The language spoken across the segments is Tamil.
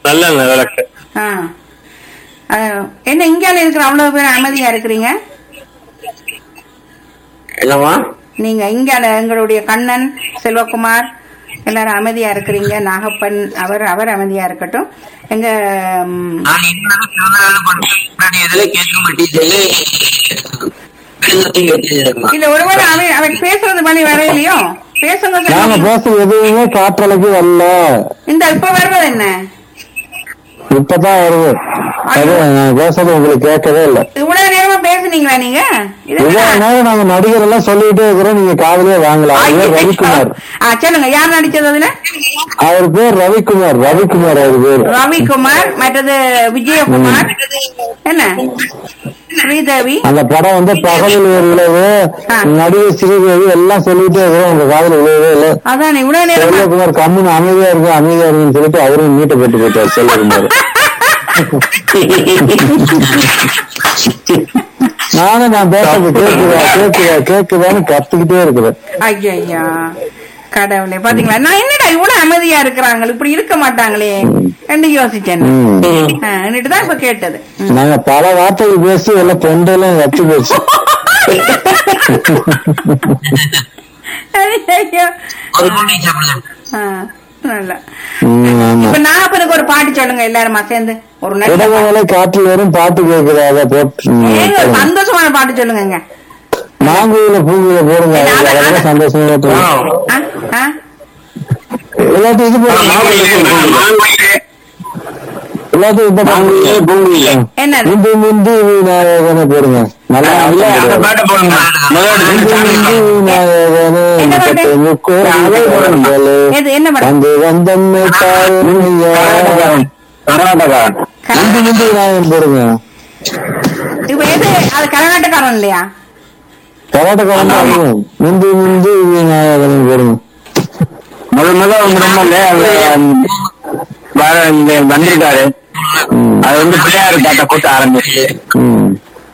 நல்ல விளக்கு ஆ. அஹ், என்ன இந்தியால இருக்கிற அவ்வளவு பேர் அமைதியா இருக்கிறீங்க என்னம்மா நீங்க இந்தியால எங்களுடைய கண்ணன் செல்வகுமார் எல்லாரும் அமைதியா இருக்கிறீங்க நாகப்பன் அவர் அவர் அமைதியா இருக்கட்டும் எங்க ம், நான் இன்னும் பிறந்தநாள் பண்ணேன். முன்னாடி எதுல கேட்க மாட்டேங்குது எழுந்தத்தையும் கேட்டுருக்கேன் இல்ல ஒருவேளை அவன் அவன் பேசுறது மணி வரையிலையோ பேசுங்க நாங்க சொல்லுங்க. பேசுறது எதுவுமே காற்றலைக்கு வரல இந்த இப்ப வருவது என்ன இப்பதான் வருது அது நான் பேசுறது உங்களுக்கு கேட்கவே இல்ல இவ்வளவு நேரமா பேசுனீங்களா நீங்க இது இவ்வளவு என்ன? நேரம் நாங்க நடிகர் எல்லாம் சொல்லிட்டே இருக்கிறோம் நீங்க காதலே வாங்கலாம் அவர் பேர் ரவிக்குமார் ஆ, சொல்லுங்க யார் நடிச்சது அதுல அவர் பேர் ரவிக்குமார் ரவிக்குமார் அவர் பேர் ரவிக்குமார் மற்றது விஜயகுமார் என்ன ஸ்ரீதேவி அந்த படம் வந்து பகலில் ஒரு விளைவு ஆ. நடிகை ஸ்ரீதேவி எல்லாம் சொல்லிட்டே இருக்கிறோம் உங்க காதல் விளையவே இல்லை அதான் இவ்வளவு நேரமா செல்வகுமார் கம்முன்னு அமைதியா இருக்கு அமைதியா இருக்குன்னு சொல்லிட்டு அவரும் மீட்டை போட்டு போயிட்டார் செல்வகுமார் நானும் நான் பேசுறது கேக்குதா கேக்குதா கேக்குதான்னு கத்துக்கிட்டே இருக்கிறேன் ஐயா கடவுளே பாத்தீங்களா நான் என்னடா இவ்வளவு அமைதியா இருக்கிறாங்க இப்படி இருக்க மாட்டாங்களே என்று யோசிச்சேன் ம். என்னட்டு தான் இப்ப கேட்டது ம். நாங்க பல வார்த்தைகள் பேசி எல்லாம் தொண்டையெல்லாம் வச்சு போச்சு ஐயையோ. ஒரு முன்னே சாப்பிடுங்க ஆ, நல்லா ம், ஆமா இப்ப நான் அப்பனுக்கு ஒரு பாட்டு சொல்லுங்க எல்லாருமா சேர்ந்து ஒரு நல்ல இடமலை காற்றில் வரும் பாட்டு கேக்குதா அதை போட்டு ம், ஏங்க, ஒரு சந்தோஷமான பாட்டு சொல்லுங்க மாங்குயில பூங்குயில போடுங்க அது அதெல்லாம் சந்தோஷமா இருக்கும் எல்லாத்தையும் இது போடுங்க எல்லாத்தையும் இப்ப போடுங்க. என்ன முந்தி முந்தி விநாயகனை போடுங்க நல்லா அந்த பாட்டை போடுங்க முந்தி முந்தி விநாயகனே என்ன பாட்டு? முப்பத்து முக்கோடி எது என்ன பாட்டு வந்து வந்தம்மை தாயே கர்நாடகாரன் முந்தி முந்தி விநாயகன் போடுங்க இப்ப எது அது கரகாட்டக்காரன் இல்லையா கர்நாடகாரன் தான் அதுவும். முந்தி முந்தி விநாயகனை போடுங்க முதல் முதல் அவங்க ரொம்ப வர இந்த வந்திருக்காரு ம். அது வந்து பிள்ளையார் பாட்டை போட்டு ஆரம்பிச்சு ம்.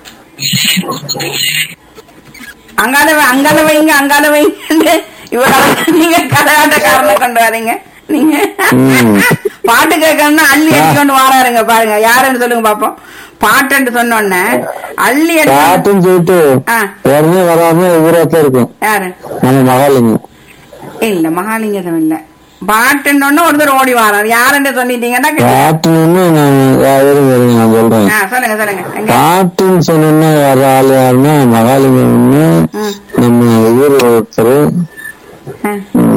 அங்கால வை- அங்கால வைங்க அங்கால வைங்க இவ்வளவு நீங்க கரகாட்டக்காரனை கொண்டு வரீங்க நீங்க ம். பாட்டு கேட்கணும்னா அள்ளி அடிச்சு கொண்டு வாராருங்க பாருங்க யாருன்னு சொல்லுங்க பாப்போம் பாட்டுன்னு சொன்னோன்னே அள்ளி அடிச்சு பாட்டுன்னு சொல்லிட்டு ஆ. உடனே வராம ஊராத்தான் இருக்கும் யாரு நம்ம மகாலிங்கம் இல்ல மகாலிங்கம் இல்ல பாட்டுன்னு ஒருத்தர் ஓடி வாராரு யாருன்னு சொல்லிட்டீங்கன்னா கே- பாட்டுன்னு நான் யாரும் வருங்க நான் சொல்றேன் ஆ, சொல்லுங்க சொல்லுங்க எங்க பாட்டுன்னு சொன்னோன்னா வர ஆள் யாருன்னா மகாலிங்கம்னு ம். நம்ம ஊர் ஒருத்தர் ஆ.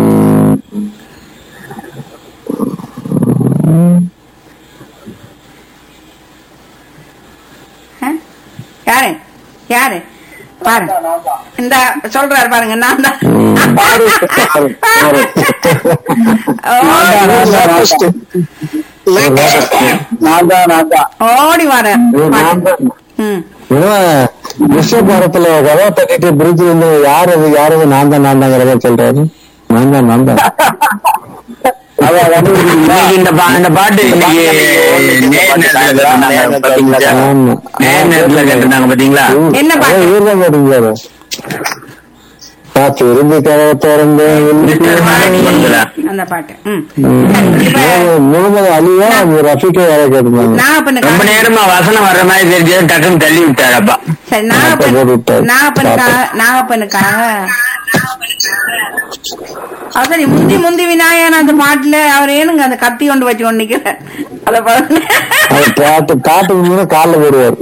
ஆ? யாரு யாரு பாருங்க இந்த சொல்றாரு பாருங்க நான் தான் நான் தான் நான் தான் ஓடி வர ம் விஸ்வபாரத்துல கதவை தட்டிட்டு பிரிட்ஜ் வந்து யார் அது யார் அது நான் தான் நான் தாங்கிறத சொல்றாரு நான் தான் நான் தான் இன்னைக்கு இந்த பா- இந்த பாட்டு இன்னைக்கு நேர் நேரத்துல கேட்டிருந்தாங்க பாத்தீங்களா ஆமா. நேர் நேரத்துல கேட்டிருந்தாங்க பாத்தீங்களா என்ன பாட்டு? அதான் இவர்தான் பாடுறாரு. காத்து இருந்து கதவை திறந்து அந்த பாட்டு ம் ம். இப்ப முகமது அலியா ரஃபிகா வேற கேட்டிருந்தாங்க நான் அப்ப ரொம்ப நேரமா வசனம் வர்ற மாதிரி தெரிஞ்சது டக்குன்னு தள்ளி விட்டாரப்பா சரி அப்ப நாகப்பன் போட்டு விட்டாரு. நாகப்பனுக்காக நாகப்பனுக்காக அதான் முந்தி முந்தி விநாயகன் அந்த பாட்டுல அவர் ஏனுங்க அந்த கத்தி கொண்டு வச்சு கொண்டு நிக்கிறார் அத பாருங்க அது பாட்டு பாட்டுக்கு முன்னாடி காலில் போடுவார்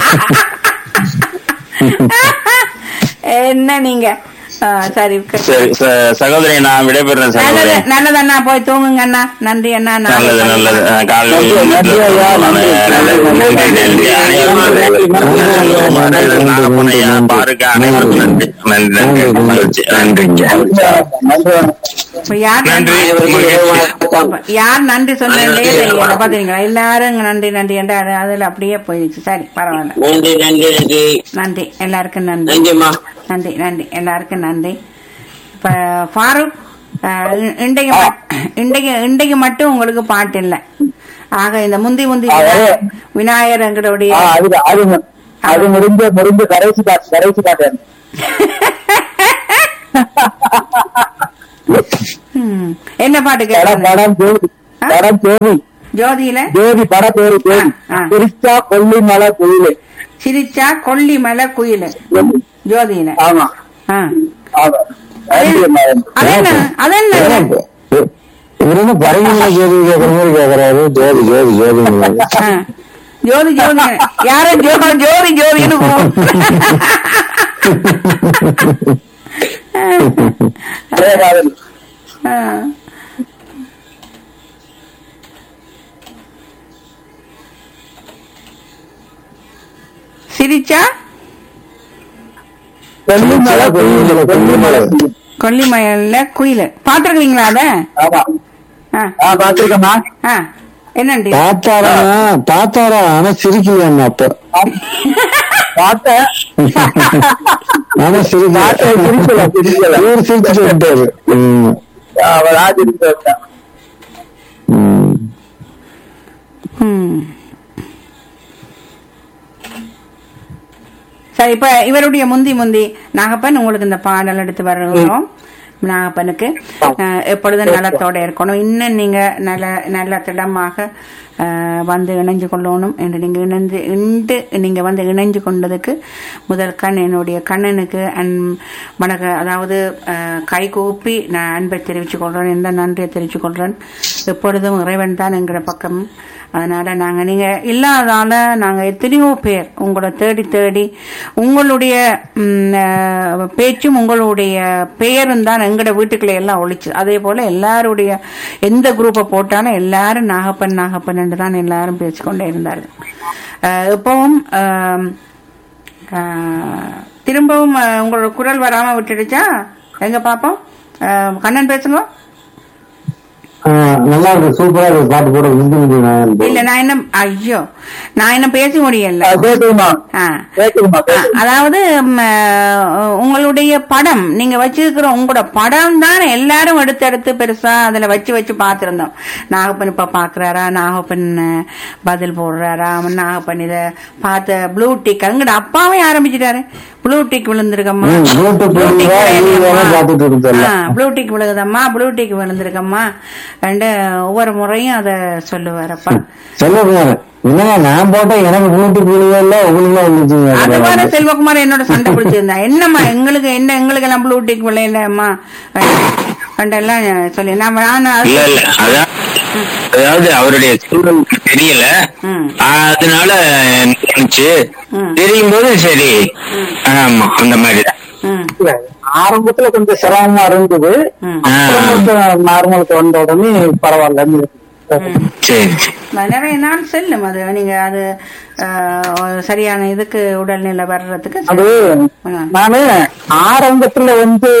என்ன நீங்க ஆ, சரி சரி ச- சகோதரி நான் விடைபெறேன் நல்லது சகோதரி நல்லது அண்ணா போய் தூங்குங்க அண்ணா நன்றி அண்ணா நான் நல்லது நல்லது அஹ் காலையில நன்றி, நன்றி ஐயா, நன்றி. நல்லது, நன்றி, நன்றி. அனைவருக்கும் நாகப்பன் ஐயா, பாருங்க அனைவருக்கும் நன்றி நன்றி நன்றி மகிழ்ச்சி. நன்றிங்க இப்ப யார் நன்றி இப்ப யார் நன்றி சொன்னதே தெரியல பாத்தீங்களா எல்லாரும் இங்க நன்றி நன்றி என்று அது- அதுல அப்படியே போயிடுச்சு சரி பரவாயில்ல நன்றி நன்றி நன்றி நன்றி எல்லாருக்கும் நன்றி நன்றிம்மா நன்றி நன்றி எல்லாருக்கும் நன்றி இப்ப ஃபாரூக் அஹ், இ- இன்றைக்கு மட்- இன்றைக்கு இன்றைக்கு மட்டும் உங்களுக்கு பாட்டு இல்லை ஆக இந்த முந்தி முந்தி விநாயகர் விநாயகர் எங்களுடைய அது அது அது முடிஞ்ச முடிஞ்ச கடைசி பாட்டு கடைசி பாட்டு ம், என்ன பாட்டு படம் கேட்கணும் படம் தேவி படம் தேவி ஜோதியில ஜோதி பட பேரு ஜோதி ஆ, ஆ. திருச்சா கொல்லிமலை கோயிலு சிரிச்சா கொல்லிமலை குயில் ஜோதியில ஆமா ஆ. ஆமா அதென்ன அதென்ன இவரு பரங்கில ஜோதி கேக்குற மாதிரி கேக்குறாரு ஜோதி ஜோதி ஜோதி ஆ. ஜோதி ஜோதி யாரும் ஜோ ஜோதி ஜோதின்னு கூப்பிடு. ஆ. சிரிச்சா கொல்லிமலை கோயில் கொல்லிமலை கொல்லிமலையில குயில் பாத்துருக்கீங்களா அத ஆமா ஆ. ஆ பாத்துருக்கமா ஆ. என்னண்டி பார்த்தாரா பார்த்தாரா ஆனா சிரிக்கலையா அப்ப பார்த்தேன் ஆனா சிரிக்கல சிரிக்கல சிரிக்கல இவர் சிரிச்சுட்டு விட்டாரு ம். அவர் ஆஜிருக்கு ம். ம். சரி இப்ப இவருடைய முந்தி முந்தி நாகப்பன் உங்களுக்கு இந்த பாடல் எடுத்து வருகிறோம் நாகப்பனுக்கு அஹ், எப்பொழுதும் நலத்தோட இருக்கணும் இன்னும் நீங்க நல்ல நல்ல திடமாக அஹ், வந்து இணைஞ்சு கொள்ளணும் என்று நீங்க இணைந்து இன்று நீங்க வந்து இணைஞ்சு கொண்டதுக்கு முதல் கண் என்னுடைய கண்ணனுக்கு அன் வணக்க அதாவது அஹ், கை கூப்பி நான் அன்பை தெரிவித்துக் கொள்றேன் எந்த நன்றியை தெரிவித்துக் கொள்றேன் எப்பொழுதும் இறைவன் தான் என்கிற பக்கம் அதனால நாங்க நீங்க இல்லாதால நாங்க எத்தனையோ பேர் உங்களை தேடி தேடி உங்களுடைய ம், அஹ், பேச்சும் உங்களுடைய பெயரும் தான் எங்கட வீட்டுக்குள்ள எல்லாம் ஒழிச்சு அதே போல எல்லாருடைய எந்த குரூப்பை போட்டாலும் எல்லாரும் நாகப்பன் நாகப்பன் என்று தான் எல்லாரும் பேசிக்கொண்டே இருந்தார்கள் அஹ், இப்பவும் அஹ், அஹ், திரும்பவும் அஹ், உங்களோட குரல் வராம விட்டுடுச்சா எங்க பாப்போம் அஹ், கண்ணன் பேசுங்க ஆ, நல்லா இருக்கு சூப்பரா இருக்கு பாட்டு போட முந்தி முந்தி நான் இல்ல நான் என்ன ஐயோ நான் என்ன பேச முடியல கேக்குதுமா ஆ. கேக்குதுமா ஆ, அதாவது ம், அஹ், உங்களுடைய படம் நீங்க வச்சிருக்கிற உங்களோட படம் தான் எல்லாரும் எடுத்து எடுத்து பெருசா அதுல வச்சு வச்சு பாத்திருந்தோம் நாகப்பன் இப்ப பாக்குறாரா நாகப்பன் அஹ், பதில் போடுறாரா நாகப்பன் இத பார்த்த ப்ளூ டிக் அங்கட அப்பாவே ஆரம்பிச்சிட்டாரு ப்ளூ டிக் விழுந்திருக்கம்மா ம், Bluetooth Blue tick விழுந்தா, இது வேணா விழுந்திருக்கம்மா. பார்த்துட்டு இருந்தல்ல. ஆ, ப்ளூ டிக் விழுகுதம்மா ப்ளூ டிக் விழுந்திருக்கம்மா ரெண்டு ஒவ்வொரு முறையும் அத சொல்லுவாரப்பா செல்வகுமார் என்னங்க நான் போட்டேன் எனக்கு ப்ளூடூத் விழுவே இல்ல உங்களுக்கு அது மாதிரி வந்துச்சுங்க செல்வகுமார் என்னோட சண்டை பிடிச்சிருந்தா என்னம்மா எங்களுக்கு என்ன எங்களுக்கு எல்லாம் ப்ளூ டிக் விளையிலம்மா ரெண்டெல்லாம் சொல்லி நான் நான் அது- இல்ல இல்ல அதான் அதாவது அவருடைய சூழல் தெரியல ம். அதனால நினைச்சு ம். தெரியும் போது சரி ஆமா அந்த மாதிரிதான் ம், ஆரம்பத்துல கொஞ்சம் சிரமமா இருந்தது ம். நார்மலுக்கு வந்த உடனே பரவாயில்ல சரி சரி. நிறைய நாள் செல்லும் அது நீங்க அது அஹ், ஒரு சரியான இதுக்கு உடல்நிலை வர்றதுக்கு அது ஆ. நானு ஆரம்பத்துல வந்து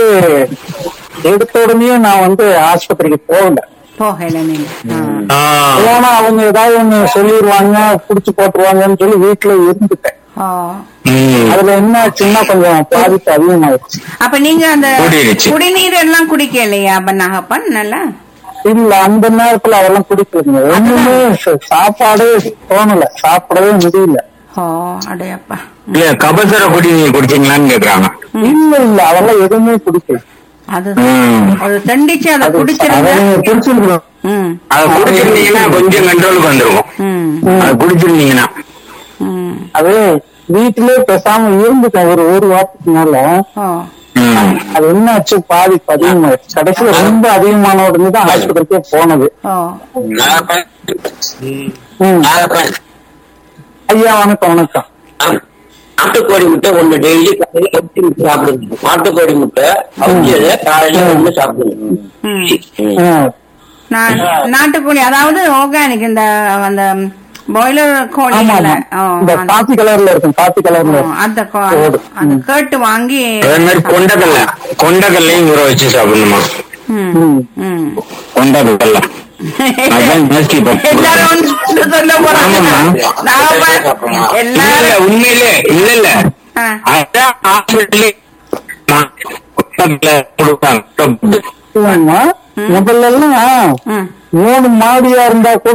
எடுத்த உடனே நான் வந்து ஆஸ்பத்திரிக்கு போகல போகல நீங்க ஆ. ஆ, ஏன்னா அவங்க ஏதாவது ஒண்ணு சொல்லிடுவாங்க புடிச்சு போட்டுருவாங்கன்னு சொல்லி வீட்டுல இருந்துட்டேன் ஓ. ம். அதுல என்ன ஆச்சுன்னா கொஞ்சம் பாதிப்பு அதிகமாயிடுச்சு அப்ப நீங்க அந்த கூடிருச்சு. குடிநீர் எல்லாம் குடிக்கலையா அப்ப நாகப்பன் நல்லா இல்ல அந்த நேரத்துல அதெல்லாம் குடிக்கலைங்க ஒண்ணுமே ச- சாப்பாடே தோணல சாப்பிடவே முடியல ஓ அடையப்பா இல்ல கபசுர குடி நீர் குடிச்சீங்களான்னு கேக்குறாங்க இல்ல இல்ல அதெல்லாம் எதுவுமே குடிக்கல அது ம். அது தண்டிச்சு அதை அதை குடிச்சிருந்தா நீங்க குடிச்சிருக்கணும் ம் அதை குடிச்சிருந்தீங்கன்னா கொஞ்சம் கண்ட்ரோலுக்கு வந்துருக்கும் ம் அதை குடிச்சிருந்தீங்கன்னா ம் அது வீட்டிலே பேசாம இருந்துட்டேன் ஒரு ஒரு வாரத்துக்கு மேல ஓ ம். அது என்ன ஆச்சு பாதிப்பு அதிகமாயிடுச்சு கடைசியில ரொம்ப அதிகமான உடனே தான் ஆஸ்பத்திரிக்கே போனது ஓ நாகப்பன் ம். நாகப்பன் ஐயா வணக்கம் வணக்கம் நாட்டுக்கோழி முட்டை ஒண்ணு டெய்லி காலையில அவிச்சு முட்டை சாப்பிடுங்க நாட்டுக்கோழி முட்டை அவிச்சத காலையில ஒண்ணு சாப்பிடுங்க ம். ம். நான் நாட்டுக்கோழி அதாவது ஆர்கானிக் இந்த அந்த பாய்லர் கோழி ஆமா இல்ல. ஆமா ஓ, இந்த அந்த- காப்பி கலர்ல இருக்கும் காப்பி கலர்ல ஓ, இருக்கும் அந்த கோ- ஓடு. அந்த கேட்டு வாங்கி அதே மாதிரி கொண்டக்கல்ல கொண்டக்கல்லையும் ஊற வச்சு சாப்பிடணுமா ம், ம். ம். கொண்டக்கல்ல அதான் ஜாஸ்தி பப்பு. எல்லாரும் ஒன்று சொல்ல போறாங்க ஆமாம்மா. நாம இல்ல எல்லாரும் உண்மையிலே இல்ல இல்ல ஆ, அதான் ஹாஸ்பிட்டலே கொண்டக்கல்ல கொடுப்பாங்க ஆமா. முதல்ல எல்லாம் ம், மூணு மாடியா இருந்தா கூட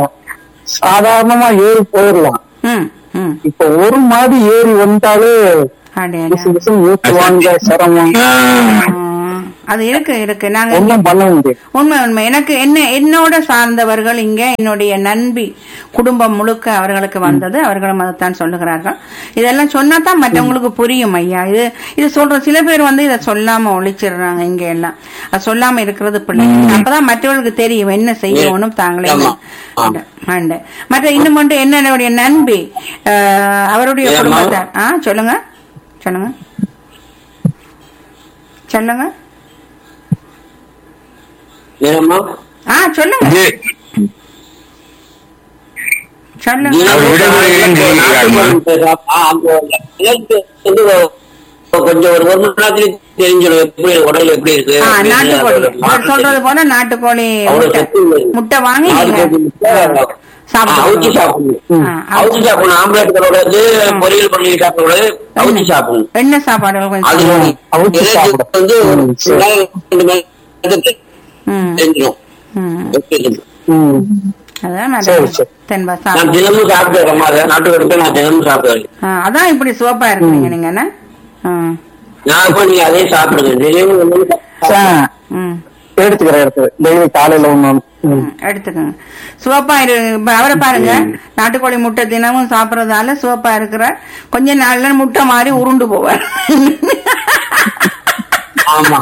சாதாரணமா ஏறி போயிடலாம் ம், ம். இப்ப ஒரு மாடி ஏறி வந்தாலே அடே, பிசு பிசுன்னு ஊத்துவாங்க சிரமம் ஆ. ஆ, அது இருக்கு இருக்கு நாங்க ஒண்ணும் பண்ண முடியாது உண்மை உண்மை எனக்கு என்ன என்னோட சார்ந்தவர்கள் இங்க என்னுடைய நண்பி குடும்பம் முழுக்க அவர்களுக்கு வந்தது அவர்களும் அதைத்தான் சொல்லுகிறார்கள் இதெல்லாம் சொன்னா தான் மற்றவங்களுக்கு புரியும் ஐயா இது இது சொல்ற சில பேர் வந்து இதை சொல்லாம ஒழிச்சிடுறாங்க இங்க எல்லாம் அது சொல்லாம இருக்கிறது பிள்ளைங்க அப்பதான் மற்றவர்களுக்கு தெரியும் என்ன செய்யணும் தாங்களே ஆமா. ஆண்டு, ஆண்டு. மற்ற இன்னும் ஒன்று என்ன என்னுடைய நண்பி அஹ், அவருடைய ஏம்மா? குடும்பத்தார் ஆ சொல்லுங்க சொல்லுங்க சொல்லுங்க ஏனம்மா ஆ சொல்லுங்க இது சொல்லுங்க அவர் விடுமுறைன்னு சொல்லிக்கிறாருமா? கொஞ்சம் ஒரு ஒரு மணி நேரத்துல தெரிஞ்சிடும் எப்படி உடல் எப்படி இருக்கு ஆ அப்படின்னு நாட்டுக்கோழி அதோட அவர் மாற்று சொல்றது போல நாட்டுக்கோழி அவ்வளவு முட்டை சத்து இல்லை. முட்டை வாங்கி நாட்டுக்கோழி முட்டை, ஆ, அவிச்சு சாப்பிடுங்க சாப்பிடணும் ஆ, அவிச்சு சாப்பிடணும் ஆம்பளை பொரியல் பண்ணி சாப்பிடக்கூடாது அவிச்சு சாப்பிடணும் என்ன சாப்பாடுகள் அது கொஞ்சம் அவிச்சு இறைச்சி சாப்பிடும். வந்து ஒரு ம், சரி. ரெண்டு மணி நேரத்துக்கு ம், தெரிஞ்சிடும் ம். எப்படி இருக்கு. ம். அதான் சரி, நல்லது. சரி. தென்பா நான் சாப்பிடு தினமும் சாப்பிட்டு மாதிரி நாட்டுக்கோழி நான் தினமும் சாப்பிடுவேன் ஆ, அதான் இப்படி சிவப்பா இருக்கிறீங்க நீங்க என்ன ஆ, நான் இப்ப நீங்க அதே சாப்பிடுங்க தினமும் ஒண்ணு ஆ, ம் எடுத்துக்கிறேன் எடுத்துக்கிறேன் டெய்லி காலையில ஒண்ணு ஒண்ணு. ம். ம், எடுத்துக்கோங்க சிவப்பா இரு இப்ப அவரை பாருங்க நாட்டுக்கோழி முட்டை தினமும் சாப்பிடறதால சிவப்பா இருக்கிற கொஞ்ச நாள்ல முட்டை மாதிரி உருண்டு போவார் ஆமா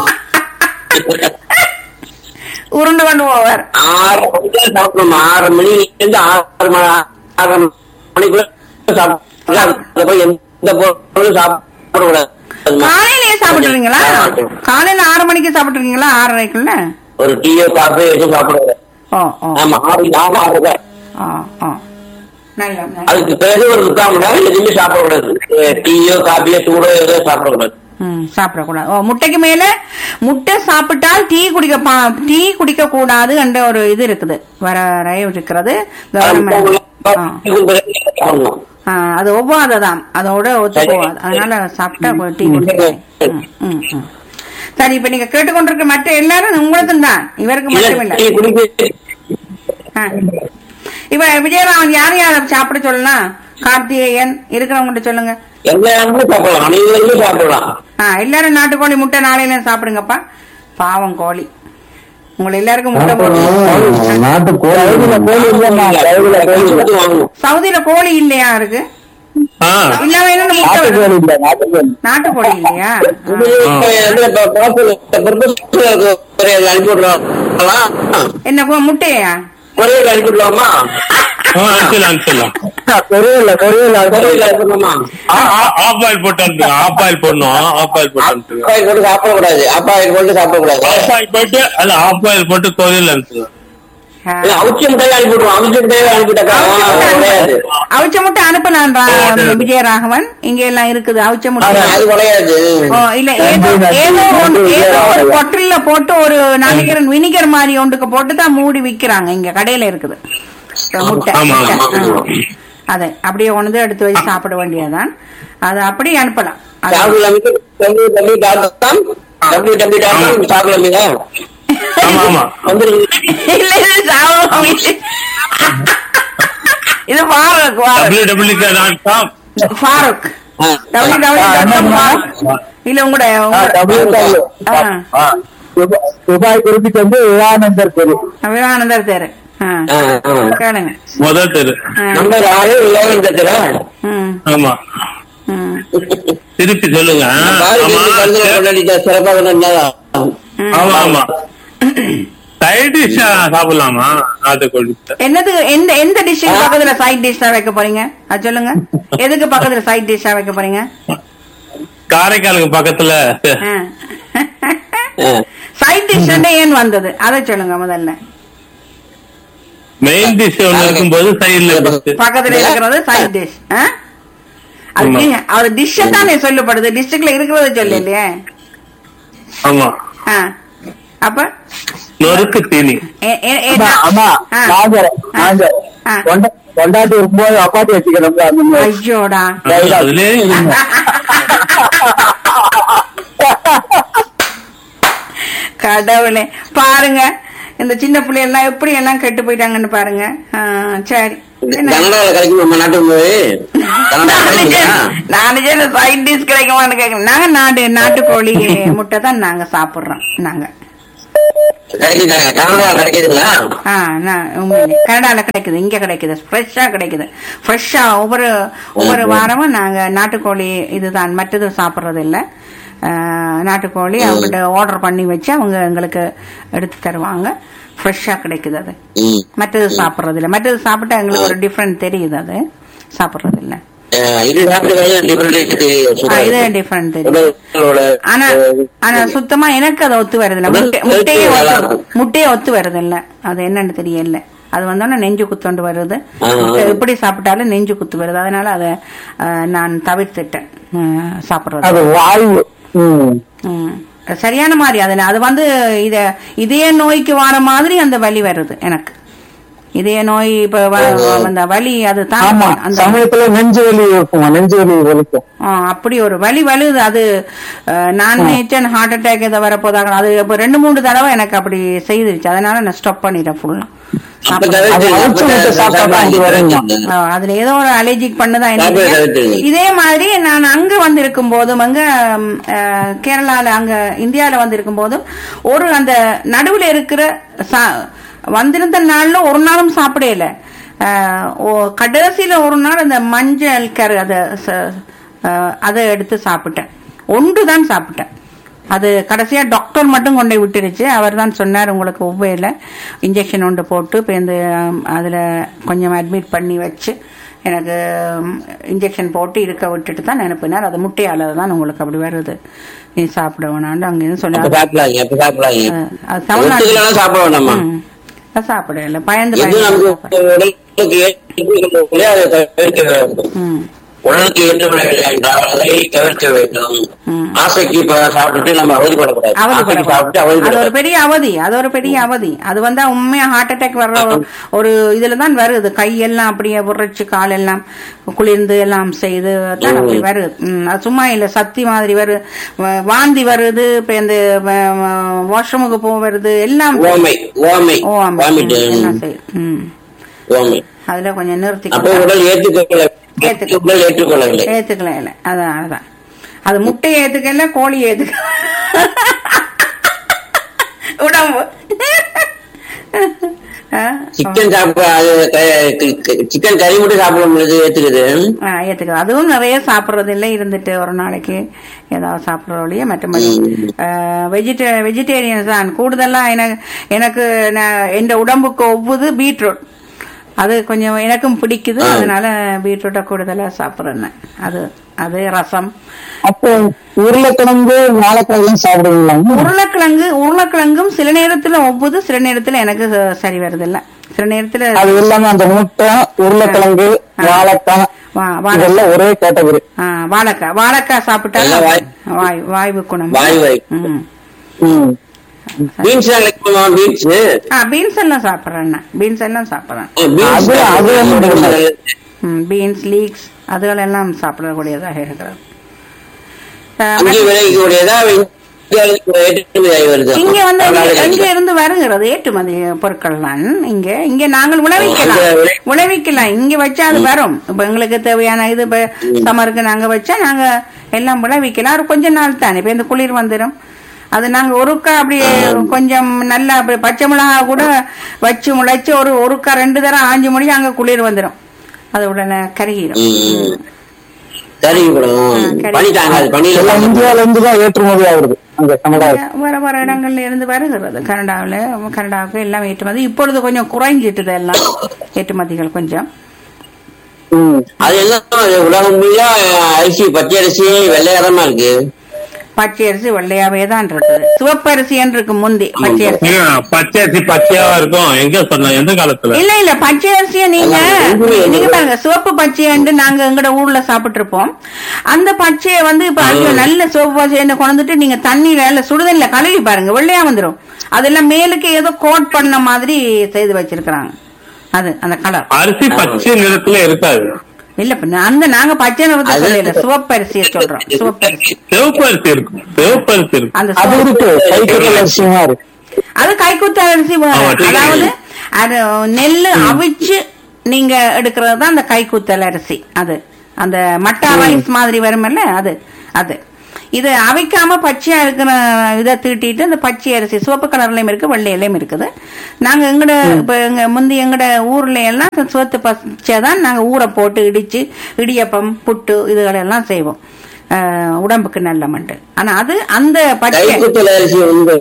உருண்டு கொண்டு போவார் ஆறு மணிக்கு சாப்பிடணும் ஆறு மணில இருந்து ஆறு மணி ஆறு மணிக்குள்ள சாப்பிடலாம் அதுக்கப்புறம் எந்த பொருளும் சாப்பிடக்கூடாது காலையிலேயே சாப்பிட்டுறீங்களா காலையில ஆறு மணிக்கு சாப்பிட்டுறீங்களா ஆறரைக்குள்ள ஒரு டீயோ காஃபியோ எதுவும் சாப்பிடக்கூடாது ஓ ஓ ஆமா ஆறு நாம ஆறு ஓ ஓ நல்ல நல்ல. அதுக்கு பிறகு ஒரு முக்கால் மணி நேரம் எதுவுமே சாப்பிடக்கூடாது அஹ் டீயோ காஃபியோ சூடோ ஏதோ சாப்பிடக்கூடாது ம் சாப்பிடக்கூடாது ஓ முட்டைக்கு மேல முட்டை சாப்பிட்டால் டீ குடிக்க பா- டீ குடிக்க கூடாது என்ற ஒரு இது இருக்குது வர வர இருக்கிறது கவர்மெண்ட் ஆ. சாப்பிடணும் ஆ, அது ஒவ்வாததாம் அதோட ஒத்து போவாது அதனால சாப்பிட்டா கொஞ்சம் டீ குடிக்கலாம் ம், ம், ம். சரி இப்ப நீங்க கேட்டுக்கொண்டிருக்க மற்ற எல்லாரும் உங்களுக்கும் தான் இவருக்கு மட்டும் இல்ல டீ குடிக்க ஆ. இப்ப விஜயராமன் யார் யார் சாப்பிட சொல்லலாம் கார்த்திகேயன் இருக்கிறவங்க சொல்லுங்க எல்லா இடமும் சாப்பிடலாம் அனைவருமே சாப்பிடலாம் ஆ எல்லாரும் நாட்டுக்கோழி முட்டை நாளையில சாப்பிடுங்கப்பா பாவம் கோழி உங்களை எல்லாருக்கும் முட்டை போடுவோம் நாட்டு கோழி கோழி இல்லைம்மா கையில கோழி இல்ல. கொடுத்து வாங்கணும் சவுதியில கோழி இல்லையா இருக்கு ஆ இல்லாம என்ன முட்டை நாட்டு வருது? கோழி இல்ல நாட்டு கோழி நாட்டுக்கோழி இல்லையா இது இப்ப வந்து இப்ப பார்சல் purpose கொரியர் அனுப்பி விடுறோம் என்ன போ- முட்டையா கொரியர் அனுப்பி விடலாமா ஆ, அனுப்பிடலாம் அனுப்பிடலாம் தெரியல தெரியல கொரியர் அனுப்பலாமா ஆஃப் ஆயில் போட்டு அனுப்புங்க ஆஃப் ஆயில் போடணும் ஆஃப் ஆயில் போட்டு அனுப்புங்க அப்பாயில் போட்டு சாப்பிடக்கூடாது அப்பாயில் போட்டு சாப்பிடக்கூடாது ஆஃப் ஆயில் போட்டு அல்ல ஆஃப் ஆயில் போட்டு கொரியல் அனுப்புங்க ஆ. இல்ல, அவிச்ச முட்டையை அனுப்பி விடுவோம் அவிச்ச முட்டையை அனுப்பிட்டாக்கா அவிச்ச முட்டை கிடையாது அனுப்பு. அவிச்ச முட்டை அனுப்பலான்றா விஜயராகவன் இங்க எல்லாம் இருக்குது அவிச்ச முட்டை அது கிடையாது ஓ இல்ல ஏதோ ஏதோ ஒன்று ஏதோ ஒரு பொட்டில்ல போட்டு ஒரு நினைக்கிறேன் வினிகர் மாதிரி ஒன்றுக்கு போட்டு தான் மூடி விக்கிறாங்க இங்க கடையில இருக்குது முட்டை ஆமா, முட்டை. ஆமா. ஆ. அது அப்படியே ஒன்று எடுத்து வச்சு சாப்பிட வேண்டியதுதான் அது அப்படியே அனுப்பலாம் அது- சாப்பிடலாம் W W dot com W W dot com சாப்பிடலாமீங்க ஆமா ஆமா வந்துருங்க இல்ல இது சாப்பிட இது Farook Farook W W dot com Farook ஆ. டபிள்யூ டபிள்யூ ஃபாரூக் இல்ல உங்களோட டபிள்யூ டபிள்யூ ஆ. துபாய் குறிப்பிட்டு வந்து விவேகானந்தர் தெரு விவேகானந்தர் தேரு ஆ. ஆ, ஆ. கேளுங்க முதல் தெரு ஆ. நம்பர் ஆறு இலவன் தட்டுற ம் ஆமா ம் திருப்பி சொல்லுங்க பாரு ஆமா கருதுல கொண்டாடிட்டா சிறப்பாக கொண்டாடினா ஆமா ஆமா சைட் டிஷ் சாப்பிடலாமா நாட்டுக்கோழி என்னது எந்த எந்த டிஷ்ஷுக்கு பக்கத்துல சைட் டிஷ்ஷா வைக்க போறீங்க அது சொல்லுங்க எதுக்கு பக்கத்துல சைட் டிஷ்ஷா வைக்க போறீங்க காரைக்காலுக்கு பக்கத்துல சைட் டிஷ் ஏன் வந்தது அதை சொல்லுங்க முதல்ல மெயின் டிஷ் ஒண்ணு இருக்கும்போது சைடுல டிஷ் பக்கத்துல இருக்கிறது சைட் டிஷ் அது ஆமா. di- அது டிஷ்ஷ தானே சொல்லப்படுது டிஷ்ஷுக்குள்ள இருக்கிறத சொல்ல இல்லையே ஆமா ஆ. அப்ப நொறுக்கு தீனி எ- எ- எ- அம்மா, அம்மா ஆ. நாங்க நாங்க ஆ. கொண்ட- கொண்டாட்டி இருக்கும்போது அப்பாட்டி வச்சுக்கணும் அந்த மாதிரி. ஐயோடா அதுலயே இருங்க. கடவுளே பாருங்க இந்த சின்ன பிள்ளை எல்லாம் எப்படி எல்லாம் கெட்டு போயிட்டாங்கன்னு பாருங்க ஆ, சரி என்ன? கனடால கிடைக்கும் நம்ம நாட்டுக்கு போய் கனடா கிடைக்குமா நாலு சைடிஸ் கிடைக்குமான்னு கேட்கணும் நாங்க நாடு நாட்டுக்கோழி முட்டை தான் நாங்க சாப்பிடுறோம் நாங்க கிடைக்குதாங்க கனடா கிடைக்குதுங்களா ஆ நான் உண்மையிலே கனடால கிடைக்குது இங்க கிடைக்குது ஃப்ரெஷ்ஷா கிடைக்குது ஃப்ரெஷ்ஷா ஒவ்வொரு ஒவ்வொரு வாரமும் நாங்க நாட்டுக்கோழி இதுதான் மற்றது சாப்பிடுறது இல்ல ஆ, நாட்டுக்கோழி அவங்ககிட்ட ஆர்டர் பண்ணி வச்சு அவங்க எங்களுக்கு எடுத்து தருவாங்க ஃப்ரெஷ்ஷா கிடைக்குது அது ம். மற்றது சாப்பிடுறது இல்ல மற்றது சாப்பிட்டா எங்களுக்கு ஒரு டிஃப்ரெண்ட் தெரியுது அது சாப்பிடுறது இல்ல அஹ் இது சாப்பிட்டு டிஃபரெண்ட் ஆ, இது டிஃப்ரெண்ட் தெரியும் உடலோட ஆனா ஆனா சுத்தமா எனக்கு அது ஒத்து வருது இல்ல முட்டை முட்டையே ஒத்து முட்டையே ஒத்து வருது இல்ல அது என்னன்னு தெரியல அது வந்தோடனே நெஞ்சு குத்தோண்டு வருது ஆ. முட்டை எப்படி சாப்பிட்டாலும் நெஞ்சு குத்து வருது அதனால அதை அஹ், நான் தவிர்த்துட்டேன் அஹ், சாப்பிடுறது அது வாயு ம். ம். சரியான மாதிரி அது அது வந்து இத இதய நோய்க்கு வர மாதிரி அந்த வலி வருது எனக்கு இதய நோய் இப்ப வ- அந்த வலி அது ஆமா தான் அந்த சமயத்துல நெஞ்சு வலி இருக்குமா நெஞ்சு வலி வலிக்கும் ஆ, அப்படி ஒரு வலி வலுது அது நான் நேச்சன் ஹார்ட் அட்டாக் இதை வரப்போதாக அது இப்ப ரெண்டு மூணு தடவை எனக்கு அப்படி செய்துருச்சு அதனால நான் ஸ்டாப் பண்ணிட்டேன் ஃபுல்லா அது அவிச்ச முட்டை சாப்பிட்டா தான் அப்படி வருங்க. அதுல ஏதோ ஒரு அலர்ஜிக் பண்ணதா சாப்பிட எனக்கு தவிர்த்துருங்க. இதே மாதிரி நான் அங்க வந்து இருக்கும் போதும் அங்க ம், அஹ், கேரளால அங்க இந்தியால வந்து இருக்கும் போதும் ஒரு அந்த நடுவுல இருக்கிற சா- வந்திருந்த நாள்ல ஒரு நாளும் சாப்பிடல அஹ், ஓ- கடைசியில ஒரு நாள் அந்த மஞ்சள் கரு அத ச- அஹ், அதை எடுத்து சாப்பிட்டேன் ஒன்று தான் சாப்பிட்டேன் அது கடைசியா டாக்டர் மட்டும் கொண்டு போய் விட்டுருச்சு அவர் தான் சொன்னார் உங்களுக்கு ஒவ்வையில இன்ஜெக்ஷன் ஒன்று போட்டு இப்போ இந்த ஆம், அதுல கொஞ்சம் அட்மிட் பண்ணி வச்சு எனக்கு இன்ஜெக்ஷன் போட்டு இருக்க விட்டுட்டு தான் அனுப்பினார் அது முட்டையால தான் உங்களுக்கு அப்படி வருது நீ சாப்பிட வேணாண்டு அங்க இருந்து அப்ப சொன்னார் சாப்பிடலாங்க அப்ப சாப்பிடலாங்க அஹ், அது தமிழ்நாடு ஒத்துக்கலாம் சாப்பிட வேண்டாமா ம். அது சாப்பிடல பயந்து எது பயந்து நமக்கு சாப்பிட. உடலுக்கு ஏற்றுக்கொள்ளக்கூடிய அதை தவிர்க்க வேண்டும் ம் உடலுக்கு ஏற்றுக்கொள்ளவில்லை என்றால் அதை தவிர்க்க வேண்டும் ம். ஆசைக்கு இப்ப சாப்பிட்டுட்டு நம்ம அவதிப்படக்கூடாது ஆசைக்கு சாப்பிட்டு அது ஒரு அவதிப்பட பெரிய அவதி அது ஒரு பெரிய அவதி அது வந்தா உண்மையா ஹார்ட் அட்டாக் வர்ற ஒரு- ஒரு இதுல தான் வருது கையெல்லாம் அப்படியே உரைச்சு காலெல்லாம் குளிர்ந்து எல்லாம் செய்து தான் அப்படி வருது ம், அது சும்மா இல்ல சக்தி மாதிரி வருது வ- வாந்தி வருது இப்ப இந்த வாஷ்ரூமுக்கு போக வருது எல்லாம் ஓமை ஓமை ஓ ஆமா வாமிட் ம், எல்லாம் செய்யுது ம். ஓமை அதுல கொஞ்சம் நிறுத்தி அப்போ உடல் ஏற்றுக்கொள்ள ஏத்துக்க- உடல் ஏற்றுக்கொள்ளவில்லை ஏத்துக்கல இல்ல அதான் அதான் அது முட்டையை ஏத்துக்கல கோழி ஏத்துக்க உடம்பு ஆ, சிக்கன் சாப்பிட அது சிக்கன் கறி மட்டும் சாப்பிட முடியாது ஏத்துக்குது ஆ, ஏத்துக்க அதுவும் நிறைய சாப்பிடுறது இல்லை இருந்துட்டு ஒரு நாளைக்கு ஏதாவது சாப்பிடுறோடைய மற்றபடி வெஜிடே வெஜிடேரியன் தான் கூடுதலா எனக்கு எனக்கு நான் எந்த உடம்புக்கு ஒவ்வுது பீட்ரூட் அது கொஞ்சம் எனக்கும் பிடிக்குது ஆ. அதனால பீட்ரூட்டை கூடுதலா சாப்பிடுறேன் நான். அது அது ரசம் அப்போ உருளைக்கிழங்கு வாழைக்காயெல்லாம் சாப்பிடுவீங்களா உருளைக்கிழங்கு உருளைக்கிழங்கும் சில நேரத்துல ஒவ்வொரு சில நேரத்துல எனக்கு சரி வருது இல்ல சில நேரத்துல அது இல்லாம அந்த முட்டை உருளைக்கிழங்கு வாழைக்காய் வா- வாழை- இதெல்லாம் ஒரே கேட்டகரி ஆ, வாழைக்காய் வாழைக்காய் சாப்பிட்டா எல்லாம் வாய்- வாய் வாய்வு குணம் வாய் வாய். ம். ம். பீன்ஸ் கிடைக்குமா பீன்ஸ் ஆ பீன்ஸ் எல்லாம் சாப்பிடுறேன் நான். பீன்ஸ் எல்லாம் சாப்பிடுறேன் அது- அது வந்து ம், பீன்ஸ் லீக்ஸ் அதுகள் எல்லாம் சாப்பிடக்கூடியதாக இருக்கிறது ஆ, அங்கே விளைவிக்கக்கூடியதா இந்தியாவுக்கு ஏற்றுமதி ஆகி வருது இங்க வந்து தமிழ்நாடு எங்க இருந்து வருகிறது ஏற்றுமதி பொருட்கள் தான் இங்க இங்க நாங்கள் விளைவிக்கலாம் அங்க விளை- விளைவிக்கலாம் இங்க வச்சா அது வரும் இப்ப எங்களுக்கு தேவையான இது இப்ப சமருக்கு நாங்க வச்சா நாங்க எல்லாம் விளைவிக்கலாம் அது கொஞ்ச நாள் தானே இப்ப இந்த குளிர் வந்துடும் அது நாங்க ஒருக்கா அப்படி கொஞ்சம் நல்லா அப்படி பச்சை மிளகா கூட வச்சு முளைச்சு ஒரு ஒருக்கா ரெண்டு தரம் ஆஞ்சு முடியும் அங்க குளிர் வந்துடும் அது உடனே கருகிடும் ம். சரி மேடம் சரி. பனி தாங்காது பனியில எல்லாம் இந்தியால இருந்து தான் ஏற்றுமதி ஆகுது அங்க கனடா வர வர இடங்கள்ல இருந்து வருகிறது கனடாவில் கனடாவுக்கு எல்லாம் ஏற்றுமதி இப்பொழுது கொஞ்சம் குறைஞ்சிட்டுது எல்லாம் ஏற்றுமதிகள் கொஞ்சம் ம். அது என்ன உலகம் முழுக்க அரிசி பச்சை அரிசி வெள்ளையாரமா இருக்கு பச்சை அரிசி வெள்ளையாவே தான் இருக்குது சிவப்பரிசி இருக்கு முந்தி பச்சை அரிசி ஏங்க, பச்சை அரிசி பச்சையாவா இருக்கும் எங்க சொன்ன எந்த காலத்துல இல்ல இல்ல பச்சை அரிசியை நீங்க நீங்க பாருங்க சிவப்பு பச்சையண்டு நாங்க எங்கட ஊர்ல சாப்பிட்டு இருப்போம் அந்த பச்சையை வந்து இப்ப ஐயோ நல்ல சிவப்பு பச்சைன்னு கொண்டுட்டு நீங்க தண்ணியில இல்ல சுடுதண்ணில கழுவி பாருங்க வெள்ளையா வந்துரும் அதெல்லாம் மேலுக்கு ஏதோ கோட் பண்ண மாதிரி செய்து வச்சிருக்கிறாங்க அது அந்த கலர் அரிசி பச்சை நிறத்துல இருக்காது இல்ல இப்ப நான் அந்த நாங்க பச்சை நிறத்தை சொல்லல சிவப்பரிசியை சொல்றோம் சிவப்பரிசி சிவப்பு அரிசி இருக்கும் சிவப்பு அரிசி இருக்கும் அந்த அது சிவப்பு- இருக்கு கைத்தறி அரிசியுமா இருக்கு அது கைக்குத்த அரிசி வேற. ஆமா, சரி. அதாவது அது நெல்லு அவிச்சு நீங்க எடுக்கிறது தான் அந்த கைக்குத்தல் அரிசி அது அந்த மட்டா ரைஸ் மாதிரி வருமல்ல அது அது இது அவிக்காம பச்சையா இருக்கிற இதை தீட்டிட்டு அந்த பச்சை அரிசி சிவப்பு கலர்லயும் இருக்கு வெள்ளையிலயும் இருக்குது நாங்க எங்கட இப்ப எங்க முந்தி எங்கட ஊர்ல எல்லாம் சிவத்து பச்சை தான் நாங்க ஊற போட்டு இடிச்சு இடியப்பம் புட்டு இதுகளெல்லாம் செய்வோம் அஹ், உடம்புக்கு நல்ல மண்டு ஆனா அது அந்த பச்சை கைக்குத்தல் அரிசி வந்து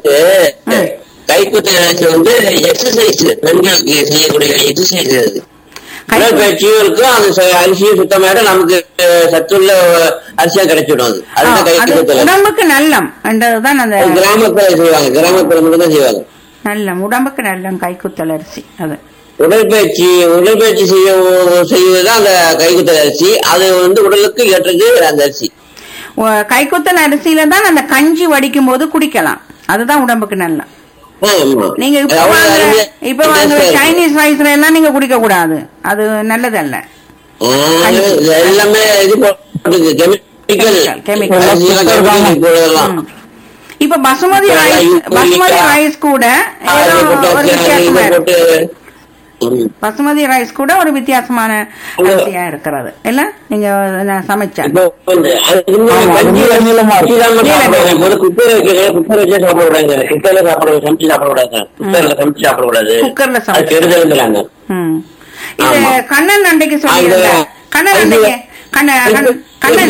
கைக்குத்தல் அரிசி வந்து எக்ஸசைஸ் பெண்களுக்கு செய்யக்கூடிய எக்ஸசைஸ் அது கை- உடற்பயிற்சியும் இருக்கும் அந்த ச- அரிசியும் சுத்தமாயிட நமக்கு அஹ், சத்துள்ள அரிசியா கிடைச்சிடும் அது ஆ, அதுதான் அது கைக்குத்தல் அரிசி. உடம்புக்கு நல்லம் என்றதுதான் அந்த அது கிராமத்துல செய்வாங்க கிராமத்துல மட்டும் தான் செய்வாங்க நல்லம் உடம்புக்கு நல்லம் கைக்குத்தல் அரிசி அது உடற்பயிற்சி உடற்பயிற்சி செய்ய செய்வதுதான் அந்த கைக்குத்தல் அரிசி அது வந்து உடலுக்கு ஏற்றது அந்த அரிசி உ- கைக்குத்தல் அரிசியில தான் அந்த கஞ்சி வடிக்கும் போது குடிக்கலாம் அதுதான் உடம்புக்கு நல்லம் ஆமா. நீங்க இப்ப அதாவது வாங்குற அருமையா- இப்ப வாங்குற சைனீஸ் ரைஸ்ல எல்லாம் நீங்க குடிக்க கூடாது அது நல்லதல்ல ஆ, இது எல்லாமே இது போட்டுருக்கு கெமிக்கல் Chemical. அரிசியெல்லாம் chemical போடுறதெல்லாம். ம். இப்ப பசுமதி இப்ப ரைஸ் யூ- பசுமதி யூரியா. ரைஸ் கூட அது ஏதோ போட்டு ஒரு அது வித்தியாசமா இதை இருக்கு போட்டு ம். பசுமதி ரைஸ் கூட ஒரு வித்தியாசமான அரிசியா இருக்கிறது இல்ல நீங்க நான் சமைச்சா இப்போ வந்து அதுக்கு முன்னாடி ஆமா, அது கஞ்சி நீள நீளமா கஞ்சி தான் நீள சாப்பிடுவாங்க. இப்ப குக்கர் வைக்கிறது குக்கர் வச்சே சாப்பிடக்கூடாது குக்கர்ல சாப்பிட சமைச்சு சாப்பிடக்கூடாது குக்கர்ல சமைச்சு சாப்பிடக்கூடாது குக்கர்ல அது சமைச்சு. கெடுதல்ங்கிறாங்க ம். இது ஆமா. கண்ணன் அண்டைக்கு சொல்லியிருந்தேன் அந்த- கண்ணன் அண்டைக்கு கண்ணன் கண்ணன் கண்ணன்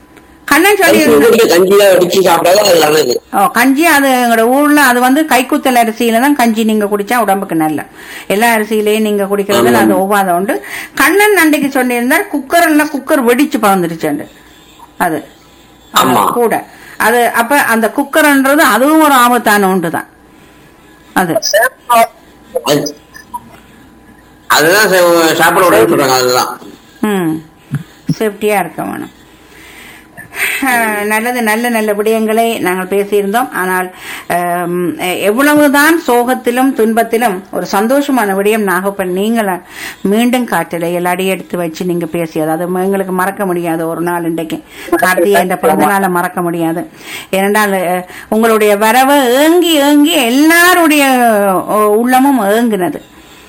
கண்ணன் சொல்லி கஞ்சியா வடிச்சு சாப்பிட்டாதான் அது நல்லது ஓ கஞ்சி அது எங்களோட ஊர்ல அது வந்து கைக்குத்தல் அரிசியில தான் கஞ்சி நீங்க குடிச்சா உடம்புக்கு நல்ல எல்லா அரிசியிலையும் நீங்க குடிக்கிறதுல அது ஒவ்வாத உண்டு கண்ணன் அண்டைக்கு சொல்லியிருந்தார் குக்கர்ல குக்கர் வெடிச்சு பறந்துருச்சு அது ஆமா. அது கூட அது அப்ப அந்த குக்கர்ன்றது அதுவும் ஒரு ஆபத்தான ஒன்று தான் அது அது- அதுதான் சா- சாப்பிட கூடாதுன்னு சொல்றாங்க அதுதான் ம் சேஃப்டியா இருக்க வேணும் அஹ், நல்லது நல்ல நல்ல விடயங்களை நாங்கள் பேசியிருந்தோம் ஆனால் அம், எவ்வளவுதான் சோகத்திலும் துன்பத்திலும் ஒரு சந்தோஷமான விடயம் நாகப்பன் நீங்கள் மீண்டும் காட்டலையில் அடியெடுத்து வச்சு நீங்க பேசியது அது எங்களுக்கு மறக்க முடியாது ஒரு நாள் இன்றைக்கு கார்த்திகை என்ற பிறந்த நாளை மறக்க முடியாது ஏனென்றால் அஹ், உங்களுடைய வரவு ஏங்கி ஏங்கி எல்லாருடைய அஹ், உள்ளமும் ஏங்குனது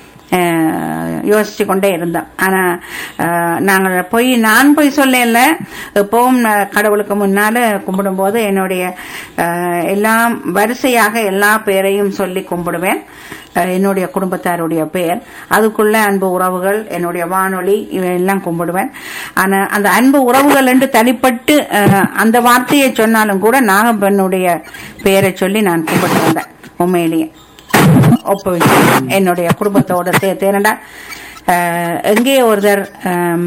அஹ் யோசிச்சு கொண்டே இருந்தோம் ஆனா அஹ், நாங்கள் போய் நான் போய் சொல்லல எப்பவும் நான் கடவுளுக்கு முன்னால கும்பிடும்போது என்னுடைய அஹ், எல்லாம் வரிசையாக எல்லா பேரையும் சொல்லி கும்பிடுவேன் அஹ், என்னுடைய குடும்பத்தாருடைய பெயர் அதுக்குள்ள அன்பு உறவுகள் என்னுடைய வானொலி இவையெல்லாம் கும்பிடுவேன் ஆனா அந்த அன்பு உறவுகள் என்று தனிப்பட்டு அஹ், அந்த வார்த்தையை சொன்னாலும் கூட நாகப்பனுடைய பெயரை சொல்லி நான் கும்பிட்டு வந்தேன் உண்மையிலேயே ஒப்புவிச்சு என்னுடைய குடும்பத்தோட சேர்த்து ஏனண்டா அஹ், எங்கே ஒருத்தர் ஆம்,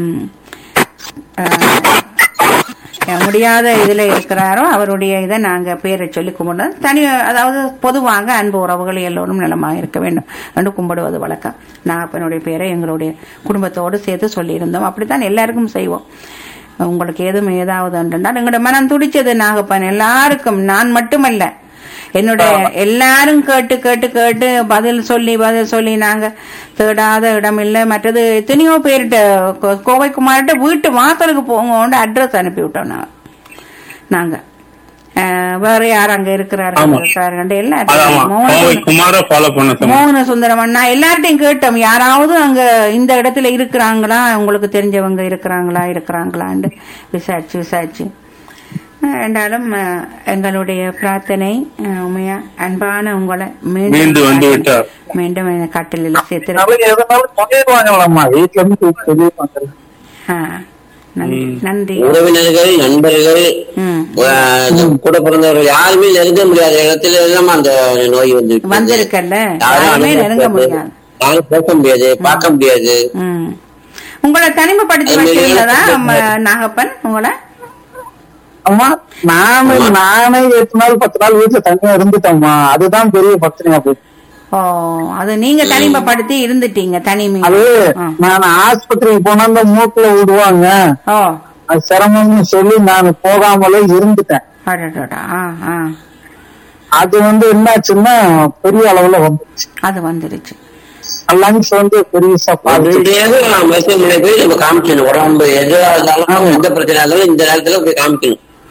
அஹ், முடியாத இதுல இருக்கிறாரோ அவருடைய இதை நாங்க பேரை சொல்லி கும்பிடுறோம் தனி அதாவது பொதுவாக அன்பு உறவுகள் எல்லோரும் நலமாக இருக்க வேண்டும் என்று கும்பிடுவது வழக்கம் நாகப்பனுடைய பேரை எங்களுடைய குடும்பத்தோடு சேர்த்து சொல்லியிருந்தோம் அப்படித்தான் எல்லாருக்கும் செய்வோம் உங்களுக்கு எதுவும் ஏதாவது என்றால் எங்களோட மனம் துடிச்சது நாகப்பன் எல்லாருக்கும் நான் மட்டுமல்ல என்னுடைய எல்லாரும் கேட்டு கேட்டு கேட்டு பதில் சொல்லி பதில் சொல்லி நாங்க தேடாத இடம் இல்ல மற்றது எத்தனையோ பேர்கிட்ட கோ- கோவை குமார்கிட்ட வீட்டு வாசலுக்கு போங்கன்னு அட்ரஸ் அனுப்பி விட்டோம் நாங்க நாங்க அஹ், வேற யார் அங்க இருக்கிறார்கள் இருக்கிறார்கள் அதாமா எல்லாரும் கோவை மோகன குமார ஃபாலோ பண்ண சொன்னேன் மோகன சுந்தரம் அண்ணா எல்லார்ட்டையும் கேட்டோம் யாராவது அங்க இந்த இடத்துல இருக்கிறாங்களா உங்களுக்கு தெரிஞ்சவங்க இருக்கிறாங்களா இருக்கிறாங்களான்னு விசாரிச்சு விசாரிச்சு அஹ், என்றாலும் அஹ், எங்களுடைய பிரார்த்தனை அஹ், உண்மையா அன்பான உங்களை மீண்டும் வந்து விட்டார். மீண்டும் இந்த கட்டிலில் சேர்த்து அவங்க எதனாலும் சொல்லிடுவாங்களாம்மா வீட்டுல இருந்து கூப்பிட்டு சொல்லிடுவாங்க நன்றி உறவினர்கள் நண்பர்கள் ம் அஹ், கூட பிறந்தவர்கள் யாருமே நெருங்க முடியாத இடத்துல எல்லாம் அந்த நோய் வந்து விட்டது. வந்திருக்கல்ல யாரும் யாருமே நெருங்க அனுமதி முடியாது யாரும் பேச முடியாது பார்க்க முடியாது ம் உங்களை தனிமைப்படுத்தி அது வச்சிருந்ததா வெளியில ம- நாகப்பன் உங்களை அம்மா நானே நானே எட்டு நாள் பத்து நாள் வீட்டுல தனியா இருந்துட்டேம்மா அதுதான் பெரிய பிரச்சனையா போச்சு ஓ அது நீங்க தனிமைப்படுத்தி இருந்துட்டீங்க தனிமை அது ஆ. நான் ஆஸ்பத்திரிக்கு போனா அந்த மூக்குல விடுவாங்க ஓ அது சிரமம்னு சொல்லி நான் போகாமலே இருந்துட்டேன் அடடடா ஆ ஆ அது வந்து என்னாச்சுன்னா பெரிய அளவுல வந்துச்சு அது வந்துருச்சு லங்ஸ் வந்து பெருசா பாதிச்சு உடனடியாக மருத்துவமனை போய் நம்ம காமிக்கணும் உடம்பு எதுவா இருந்தாலும் எந்த பிரச்சனை இருந்தாலும் இந்த நேரத்துல போய் காமிக்கணும்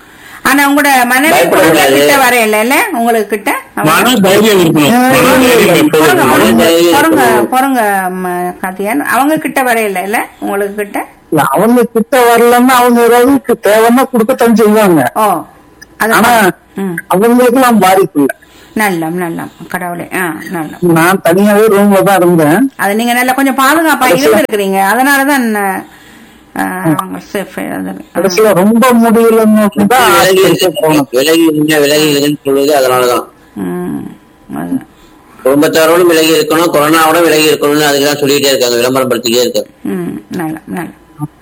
ஆனா உங்களோட மனைவி பயப்படக்கூடாது. குழந்தை கிட்ட வரையில இல்ல உங்களுக்கு கிட்ட அவங்க- மன தைரியம் இருக்கணும் மன தைரியம் பொறுங்க, எப்போதும் பொறுங்க, மன பொறுங்க தைரியம். பொறுங்க ம- கார்த்திகேயன் அவங்க கிட்ட வரையில இல்ல உங்களுக்கு கிட்ட இல்ல, அவங்க கிட்ட வரலன்னா அவங்க ஏதாவது தேவைன்னா கொடுக்கத்தான் செய்வாங்க ஓ அது ஆனா ம் அவங்களுக்கு எல்லாம் பாதிப்பு இல்ல நல்லம் நல்லம் கடவுளே ஆ நல்லம் நான் தனியாவே ரூம்ல தான் இருந்தேன் அது நீங்க நல்லா கொஞ்சம் பாதுகாப்பா இருந்திருக்கிறீங்க அதனாலதான் ஆ, அவங்க safe அது- ஆ. கடைசியில ரொம்ப முடியலன்னு தான் விலகி ஆஸ்பத்திரிக்கு போனோம் இருக்கு விலகி இருங்க விலகி இருங்கன்னு சொல்லுது அதனாலதான் ம் அது குடும்பத்தாரோடும் விலகி இருக்கணும் கொரோனாவோட விலகி இருக்கணும்னு அதுக்கு தான் சொல்லிட்டே இருக்காங்க விளம்பரப்படுத்திட்டே இருக்காங்க ம் நல்லம் நல்லம்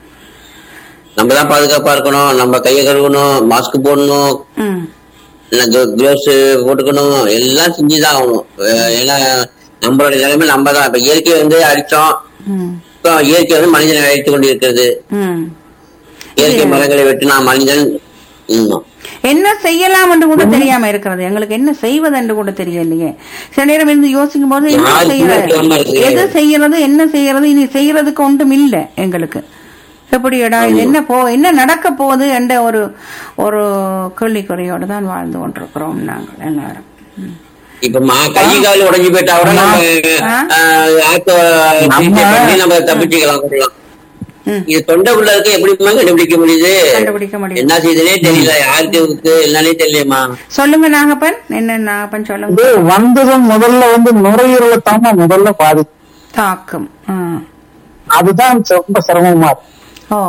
நம்ம தான் பாதுகாப்பா இருக்கணும் நம்ம கையை கழுவணும் மாஸ்க் போடணும் ம் கிளவுஸ் போட்டுக்கணும் எல்லாம் செஞ்சுதான் ஆகணும் அஹ் ஏன்னா நம்மளோட நிலைமை நம்ம தான் இப்ப இயற்கை வந்து அடிச்சோம் ம் இப்போ இயற்கை வந்து மனிதனை அழித்துக் கொண்டிருக்கிறது ம் இயற்கை மரங்களை வெட்டினா மனிதன் ம். என்ன செய்யலாம் என்று கூட தெரியாம இருக்கிறது எங்களுக்கு என்ன செய்வது என்று கூட தெரியலையே சில நேரம் இருந்து யோசிக்கும் போது என்ன யாருக்குமே செய்யறது தெரியாம இருக்கு. எது செய்யறது என்ன செய்யறது இனி செய்யறதுக்கு ஒன்றும் இல்ல எங்களுக்கு எப்படியடா இது என்ன போ என்ன நடக்க போகுது என்ற ஒரு ஒரு கேள்விக்குறையோடு தான் வாழ்ந்து கொண்டிருக்கிறோம் நாங்கள் எல்லாரும் ம். இப்ப மா கை கால் உடைஞ்சு போயிட்டா கூட நம்ம ஆ. அஹ், ஆக்க சிகிச்சை பண்ணி நம்ம தப்பிச்சுக்கலாம் கொள்ளலாம் ம். இது தொண்டைக்குள்ள இருக்க எப்படிமா கண்டுபிடிக்க முடியுது கண்டுபிடிக்க முடியும் என்ன செய்யுதுனே தெரியல யாருக்கு இருக்கு என்னன்னே தெரியலையம்மா சொல்லுங்க நாகப்பன் என்ன நாகப்பன் சொல்லுங்க இது வந்ததும் முதல்ல வந்து நுரையீரலை தாங்க முதல்ல பாதிக்கும் தாக்கும் ஆ. அதுதான் ரொம்ப சிரமமா இருக்கு ஓ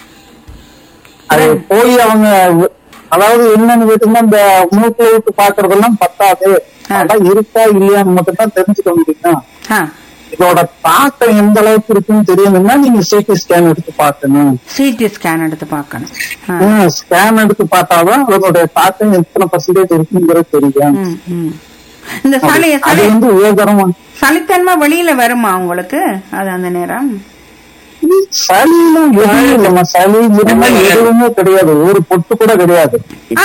அது போய் அவங்க வ- அதாவது என்னன்னு கேட்டீங்கன்னா இந்த மூக்குல விட்டு பாக்குறதெல்லாம் பத்தாது அதான் இருக்கா இல்லையான்னு மட்டும் தான் தெரிஞ்சுக்க முடியும் ஆ இதோட தாக்கம் எந்த அளவுக்கு இருக்குன்னு தெரியணும்னா நீங்க சிடி ஸ்கேன் எடுத்து பார்க்கணும் சிடி ஸ்கேன் எடுத்து பார்க்கணும் ஆ. ஸ்கேன் எடுத்து பார்த்தாதான் அதனுடைய தாக்கம் எத்தனை பர்சன்டேஜ் இருக்குங்கிறது தெரியும் ம், ம். இந்த சளி அது சளி வந்து உயர்தரமா சளித்தன்மை வெளியில வருமா உங்களுக்கு அது அந்த நேரம் சளிலாம் எதுவும் இல்லம்மா சளி இருமல் எதுவுமே கிடையாது ஒரு பொட்டு கூட கிடையாது ஆ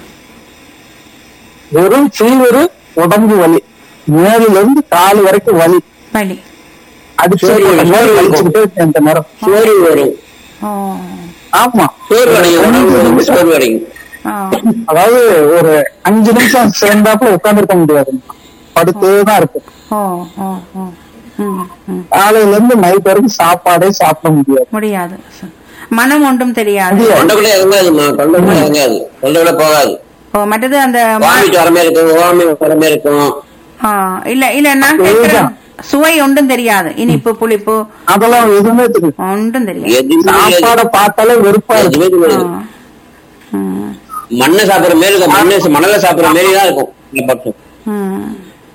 வெறும் ஃபீவரு உடம்பு வலி மேலில இருந்து கால் வரைக்கும் வலி வலி அடிச்சு சரி, மாதிரி சரி. வலிச்சுக்கிட்டே இருக்கேன் இந்த நேரம் சோர்வு வரும் ஓ ஆமா சோர்வு அடையும் உடம்பு வந்து சோர்வு அடையும் ஆ. அதாவது ஒரு அஞ்சு நிமிஷம் சேர்ந்தாப்புல உட்கார்ந்துருக்க முடியாது படுத்தே தான் இருக்கும் ஓ ஓ ஓ ம், ம். காலையில இருந்து நைட் வரைக்கும் சாப்பாடே சாப்பிட முடியாது முடியாது மனம் ஒன்றும் தெரியாது முடியாது. தொண்டைக்குள்ள இறங்காதுமா தொண்டைக்குள்ள இறங்காது தொண்டைக்குள்ள போகாது ஓ மற்றது அந்த ம- வாமிட்டு வரமே இருக்கும் ஓவாமி வரமே இருக்கும் ஆ, இல்ல இல்ல நான் கேட்கிறேன் சுவை ஒன்றும் தெரியாது இனிப்பு புளிப்பு அதெல்லாம் எதுவுமே தெரியும் ஒன்றும் தெரியாது எதுவுமே தெரியாது. சாப்பாடை பார்த்தாலே வெறுப்பா இருக்கு எதுவுமே ஆ. தெரியாது. ம், மண்ணை சாப்பிடுற மாதிரி இருக்கும் மண்ணை மணல சாப்பிடுற மாதிரி தான் இருக்கும் இந்த பக்கம் ம்.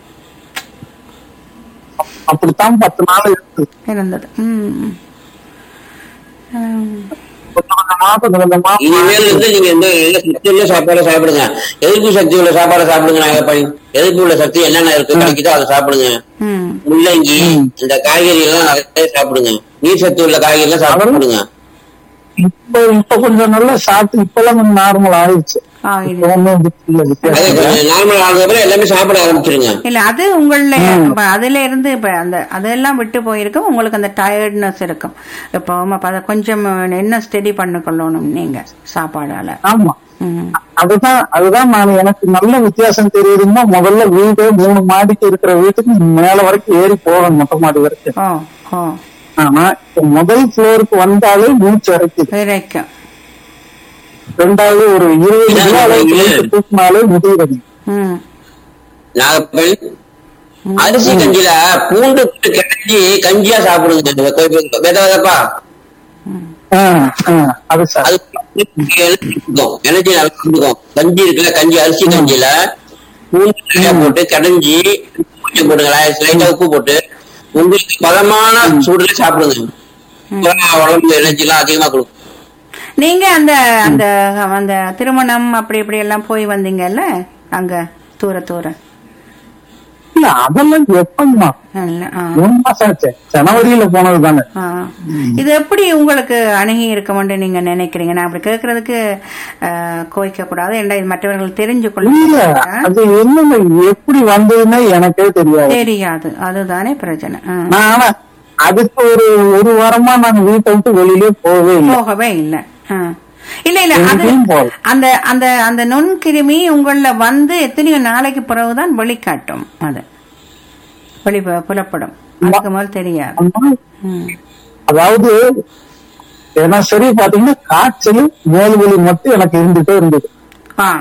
அப்படித்தான் பத்து நாள் இருக்கு இருந்தது ம். ம். கொஞ்சம் கொஞ்சமா கொஞ்சம் கொஞ்சமா இனிமேல் இருந்து நீங்க இந்த நல்ல சக்தி உள்ள சாப்பாடு சாப்பிடுங்க எதிர்ப்பு சக்தி உள்ள சாப்பாடை சாப்பிடுங்க நாகப்பழி எதிர்ப்பு உள்ள சக்தி என்னென்ன இருக்கு கிடைக்குதோ அதை சாப்பிடுங்க ம். முள்ளங்கி இந்த காய்கறி எல்லாம் நிறைய சாப்பிடுங்க நீர் சத்து உள்ள காய்கறி எல்லாம் சாப்பிடுங்க இப்ப இப்ப கொஞ்சம் நல்லா சாப்பிட்டு இப்பெல்லாம் கொஞ்சம் நார்மல் ஆயிடுச்சு ஆ, இப்ப இது. ஒண்ணும் இல்ல அதே வித்தியாசம் இல்ல. கொஞ்சம் நார்மல் ஆனதுக்கப்புறம் எல்லாமே சாப்பிட ஆரம்பிச்சிருங்க இல்ல அது உங்கள இப்ப அதுல இருந்து இப்ப அந்த அதெல்லாம் விட்டு போயிருக்கும் உங்களுக்கு அந்த டயர்ட்னஸ் இருக்கும் இப்போ அப்ப அதை கொஞ்சம் என்ன ஸ்டடி பண்ண கொள்ளணும் நீங்க சாப்பாடால ஆமா ம். அதுதான் அதுதான் நான் எனக்கு நல்ல வித்தியாசம் தெரியுதுன்னா முதல்ல வீடு மூணு மாடிக்கு இருக்கிற வீட்டுக்கு மேல வரைக்கும் ஏறி போகணும் மொட்டை மாடி வரைக்கும் ஓ ஓ ஆனா இப்ப முதல் ஃப்ளோருக்கு வந்தாலே மூச்சு அரைக்குது வரைக்கும் ரெண்டாவது ஒரு இருபது கிலோ அளவுக்கு weight தூக்கினாலே முடியுது ம் நாகப்பல் அரிசி கஞ்சில பூண்டு போட்டு கஞ்சி கஞ்சியா சாப்பிடுங்க இந்த கோயில் வித விதப்பா அது சார் அது எனர்ஜி நல்லா கொடுக்கும் கஞ்சி இருக்குல்ல கஞ்சி அரிசி கஞ்சில பூண்டு நிறைய போட்டு கடைஞ்சி கொஞ்சம் போட்டுங்களா லைட்டா உப்பு போட்டு உங்களுக்கு பதமான சூடுல சாப்பிடுங்க அப்பதான் உடம்பு எனர்ஜி எல்லாம் அதிகமா கொடுக்கும் நீங்க அந்த அந்த அந்த திருமணம் அப்படி இப்படி எல்லாம் போய் வந்தீங்கல்ல அங்க தூர தூர இல்ல அதெல்லாம் எப்பமா நல்ல, ஆ. மூணு மாசம் ஆச்சு ஜனவரியில போனது தானே ஆ. இது எப்படி உங்களுக்கு அணுகி இருக்கும்னு நீங்க நினைக்கிறீங்க நான் அப்படி கேட்கறதுக்கு கோய்க்க கூடாது ஏண்டா இது மற்றவர்கள் தெரிஞ்சு இல்ல கொள்ள அது என்னங்க எப்படி வந்ததுன்னே எனக்கே தெரியாது தெரியாது அதுதானே பிரச்சனை ஆ. நான் ஆனா அதுக்கு ஒரு ஒரு வாரமா நான் வீட்டை விட்டு வெளியிலே போகவே இல்லை போகவே இல்லை ஆ. இல்ல இல்ல அது எங்கேயும் போகல. அந்த அந்த அந்த நுண்கிருமி உங்கள வந்து எத்தனையோ நாளைக்கு பிறகுதான் வெளிக்காட்டும் அது வெளி புலப்படும் அதுக்கு முதல் தெரியாது ஆனா, ம். அதாவது தினசரி பாத்தீங்கன்னா காய்ச்சல் மேல் வலி மட்டும் எனக்கு இருந்துட்டே இருந்தது ஆ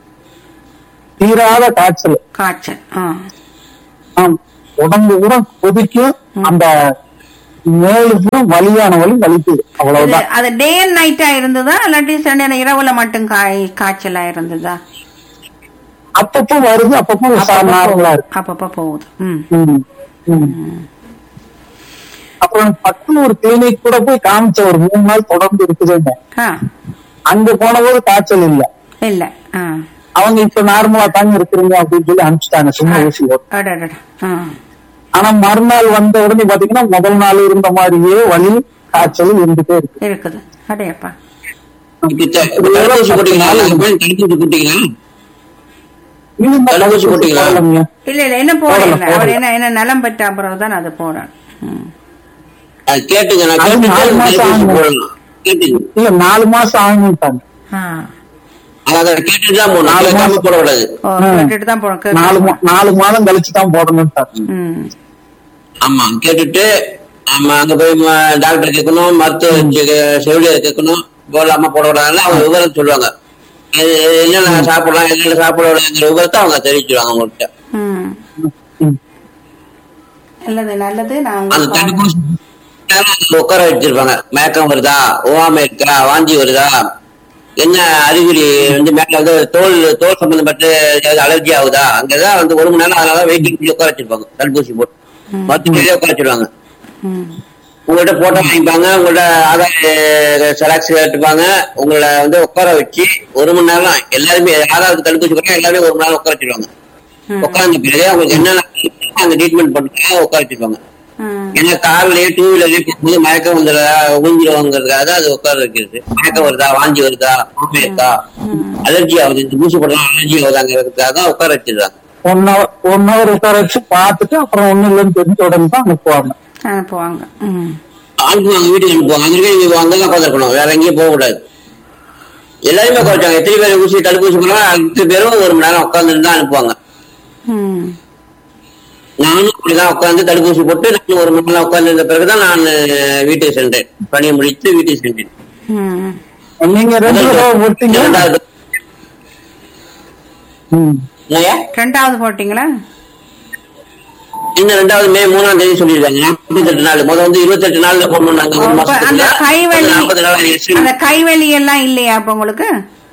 தீராத காய்ச்சல் காய்ச்சல் ஆ ஆம். உடம்பு கூட கொதிக்கும் அந்த மேலு பூரா வலியான வலி வலிக்குது இது அவ்வளவுதான் அது டே அண்ட் நைட்டா இருந்ததா இல்லாட்டி சில நேரம் இரவுல மட்டும் காய் காய்ச்சலா இருந்ததா அப்பப்போ வருது அப்பப்போ நார்மலா இருக்கு அப்பப்ப போகுது ம் ம், ம். அப்புறம் பக்கத்துல ஒரு கிளினிக் கூட போய் காமிச்ச ஒரு மூணு நாள் தொடர்ந்து இருக்குதுங்க ஆ அங்க போனபோது காய்ச்சல் இல்ல இல்ல ஆ அவங்க இப்ப நார்மலா தாங்க இருக்கிறீங்க அப்படின்னு சொல்லி அனுப்பிச்சிட்டாங்க சின்ன ஊசி போட்டு. அடடட ஆ ஆனா மறுநாள் வந்த உடனே பாத்தீங்கன்னா முதல் நாள் இருந்த மாதிரியே வலி காய்ச்சல் இருந்துட்டே இருக்கு இருக்குது அடையப்பா இப்ப த- தடுப்பூசி போட்டீங்களா அதுக்கு மேல தடுப்பூசி போட்டீங்களா இன்னும் தடுப்பூசி போட்டீங்களா? போடலைங்க. இல்ல இல்ல என்ன போடல போடல, அவர் போடல. என்ன என்ன நலம் பெற்ற அப்புறம் தான் அது போடணும் ம். அது கேட்டுங்க நான் அது கேட்டுட்டு நாலு மாசம் தடுப்பூசி ஆகும். போடணும் கேட்டுங்க இல்ல நாலு மாசம் ஆகும்ட்டாங்க ஆ அதை கேட்டுட்டு தான் போடணும் நாலு கேட்காம மாசம். போடக்கூடாது ஓ கேட்டுட்டு தான் போடணும் நாலு மா- கேட்கணும். நாலு மாதம் கழிச்சு தான் போடணும்ட்டாங்க ம் ஆமா கேட்டுட்டு ஆமா அங்க போய் ம- டாக்டர் கேட்கணும் மருத்துவ செ- செவிலியர் கேட்கணும் போடலாமா போடக்கூடாதுன்னு அவங்க விவரம் சொல்லுவாங்க எ- எ- என்னென்ன சாப்பிடலாம் என்னென்ன சாப்பிடக்கூடாதுங்கிற விவரத்தை அவங்க தெரிவிச்சிருவாங்க உங்கள்கிட்ட ம் ம். நல்லது நல்லது நான் அந்த உங்களுக்கு தடுப்பூசி போட்டாலும் உட்கார வச்சிருப்பாங்க மயக்கம் வருதா ஓவாமை இருக்கா வாந்தி வருதா என்ன அறிகுறி வந்து மேல வந்து தோல் தோல் சம்பந்தப்பட்ட ஏதாவது அலர்ஜி ஆகுதா அங்கதான் வந்து ஒரு மணி நேரம் அதனால வெயிட்டிங் பண்ணி உட்கார வச்சிருப்பாங்க தடுப்பூசி போட்டு மருத்துவமனையிலே உட்கார வச்சிருவாங்க ம் உங்கள்ட்ட போட்டோ வாங்கிப்பாங்க உங்கள்ட்ட ஆதார் செராக்ஸ் கேட்டுப்பாங்க உங்களை வந்து உட்கார வச்சு ஒரு மணி நேரம் எல்லாருமே ஆதாருக்கு தடுப்பூசி போட்டா எல்லாருமே ஒரு மணி நேரம் உட்கார வச்சிருவாங்க உட்கார்ந்த பிறகு அவங்களுக்கு என்னென்ன அந்த ட்ரீட்மெண்ட் பண்ணுறாங்க உட்கார வச்சிருப்பாங்க ம் ஏன்னா கார்லயே டூ வீலர்லயே போகும்போது மயக்கம் வந்துடுறா ஊஞ்சிருவாங்கிறதுக்காக அது உட்கார வைக்கிறது மயக்கம் வருதா வாந்தி வருதா கோப்பை இருக்கா அலர்ஜி ஆகுது இந்த ஊசி போடலாம் அலர்ஜி ஆகுதாங்கிறதுக்காக தான் உட்கார வச்சிடுறாங்க ஒன் ஹவர் ஒன் ஹவர் உட்கார வச்சு பார்த்துட்டு அப்புறம் ஒண்ணும் இல்லைன்னு தெரிஞ்ச உடனே தான் அனுப்புவாங்க அனுப்புவாங்க ம் அனுப்புவாங்க வீட்டுக்கு அனுப்புவாங்க அங்கே அங்கதான் உட்காந்துருக்கணும் வேற எங்கேயும் போக கூடாது எல்லாருமே குறைச்சாங்க எத்தனை பேர் ஊசி தடுப்பூசி போனாலும் அத்தனை பேரும் ஒரு மணி நேரம் உட்காந்துட்டு தான் அனுப்புவாங்க ம் நானும் அப்படிதான் உட்காந்து தடுப்பூசி போட்டு நானும் ஒரு மணி நேரம் உட்கார்ந்து இருந்த பிறகுதான் நான் வீட்டுக்கு சென்றேன் பணியை முடித்து வீட்டுக்கு சென்றேன் ம் நீங்க ரெண்டு தடவை போட்டீங்க இரண்டாவது ம். இல்லையா ரெண்டாவது போட்டீங்களா இன்னும் ரெண்டாவது மே மூணாம் தேதி சொல்லியிருக்காங்க நாற்பத்தெட்டு நாள் முதல் வந்து இருபத்தெட்டு நாள்ல போடணும் நாங்க ஒரு அப்ப அந்த மாசத்துக்குள்ள கைவலி நாற்பது நாள் ஆயிடுச்சு அந்த கைவலி எல்லாம் இல்லையா அப்ப உங்களுக்கு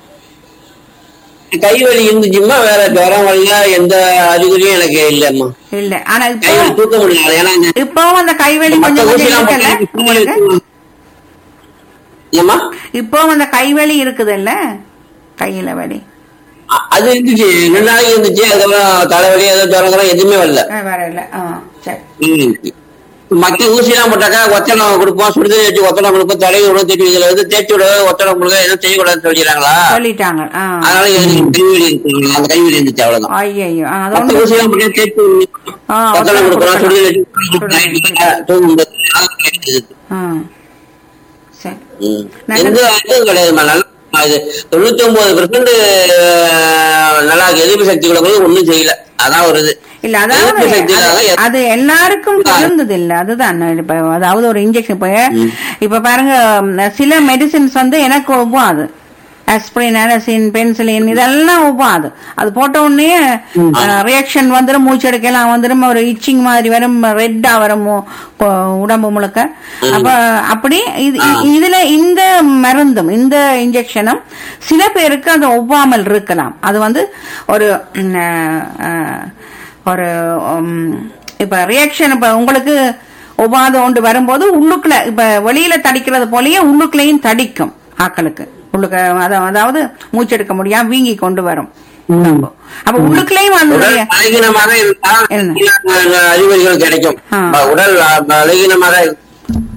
கைவலி இருந்துச்சுமா வேற ஜுரம் வழியா எந்த அறிகுறியும் எனக்கு இல்லம்மா இல்ல ஆனா இப்போ கைவலி தூக்க முடியல ஏன்னா இந்த இப்பவும் அந்த கைவலி மத்த கொஞ்சம் கொஞ்சம் ஊசிலாம் இருக்குல்ல போட்டு உங்களுக்கு ஏம்மா இப்பவும் அந்த கைவலி இருக்குதுல்ல கையில வலி அ- அது இருந்துச்சு ரெண்டு நாளைக்கு இருந்துச்சு அதுக்கப்புறம் தலைவலி ஏதோ ஜுரம் எதுவுமே வரல ஆ, வர இல்ல ஆ சரி ம். மத்த ஊசி எல்லாம் போட்டாக்கா ஒத்தடம் கொடுப்போம் சுடுதண்ணி வச்சு ஒத்தடம் கொடுப்போம் தலையை விட தேய்ச்சி இதுல வந்து தேய்ச்சி விட ஒத்தடம் கொடுக்க எதுவும் செய்யக்கூடாதுன்னு சொல்லிடுறாங்களா சொல்லிட்டாங்க ஆ அதனால எனக்கு கைவலி இருக்கு. அந்த கைவலி இருந்துச்சு அவ்வளவுதான் ஐயோ அது மத்த ஒண்ணு ஊசி எல்லாம் போட்டு தேய்ச்சி ஆ, ஒத்தடம் ஒத்தடம் கொடுக்குறோம் சுடுதண்ணி கொடுக்கலாம். வச்சு தூங்கும்போது அதெல்லாம் இருக்குது. ஆ சரி ம். நல்லது. எந்த இதுவும் கிடையாதுமா நல்லா இது தொண்ணூத்தி ஒன்பது பெர்சன்ட் நல்லா இருக்கு. எதிர்ப்பு சக்தி உள்ளவங்களுக்கு ஒண்ணும் செய்யல அதான் ஒரு இது இல்ல எதிர்ப்பு அதாவது சக்தி இல்லாத அது- அது எல்லாருக்கும் பொருந்தது இல்ல அதுதான் நான் இப்ப அதாவது ஒரு இன்ஜெக்ஷன் இப்ப இப்ப பாருங்க ம், சில மெடிசின்ஸ் வந்து எனக்கு ஒவ்வாது ஆஸ்பிரின் அனசின் பென்சிலின் இதெல்லாம் ஒவ்வாது அது போட்ட உடனே ரியாக்ஷன் வந்துடும் மூச்சு எடுக்கலாம் வந்துடும் ஒரு இச்சிங் மாதிரி வரும் ரெட்டா வரும் மு- கொ- உடம்பு முழுக்க அப்ப அப்படி இது இ- இதுல இந்த மருந்தும் இந்த இன்ஜெக்ஷனும் சில பேருக்கு அது ஒவ்வாமல் இருக்கலாம் அது வந்து ஒரு ம், அஹ், ஒரு உம், இப்ப ரியாக்ஷன் இப்ப உங்களுக்கு ஒவ்வாத ஒன்று வரும்போது உள்ளுக்குள்ள இப்ப வெளியில தடிக்கிறது போலயே உள்ளுக்குள்ளேயும் தடிக்கும் ஆக்களுக்கு உள்ளுக்க அத- அதாவது மூச்செடுக்க முடியாம வீங்கி கொண்டு வரும் உடம்பு. அப்ப உள்ளுக்குள்ளேயும் அந்த உடல் பலகீனமாக இருந்தா என்ன? சில அறிகுறிகள் கிடைக்கும் ஆ. ப- உடல் அ, பலகீனமாக இரு-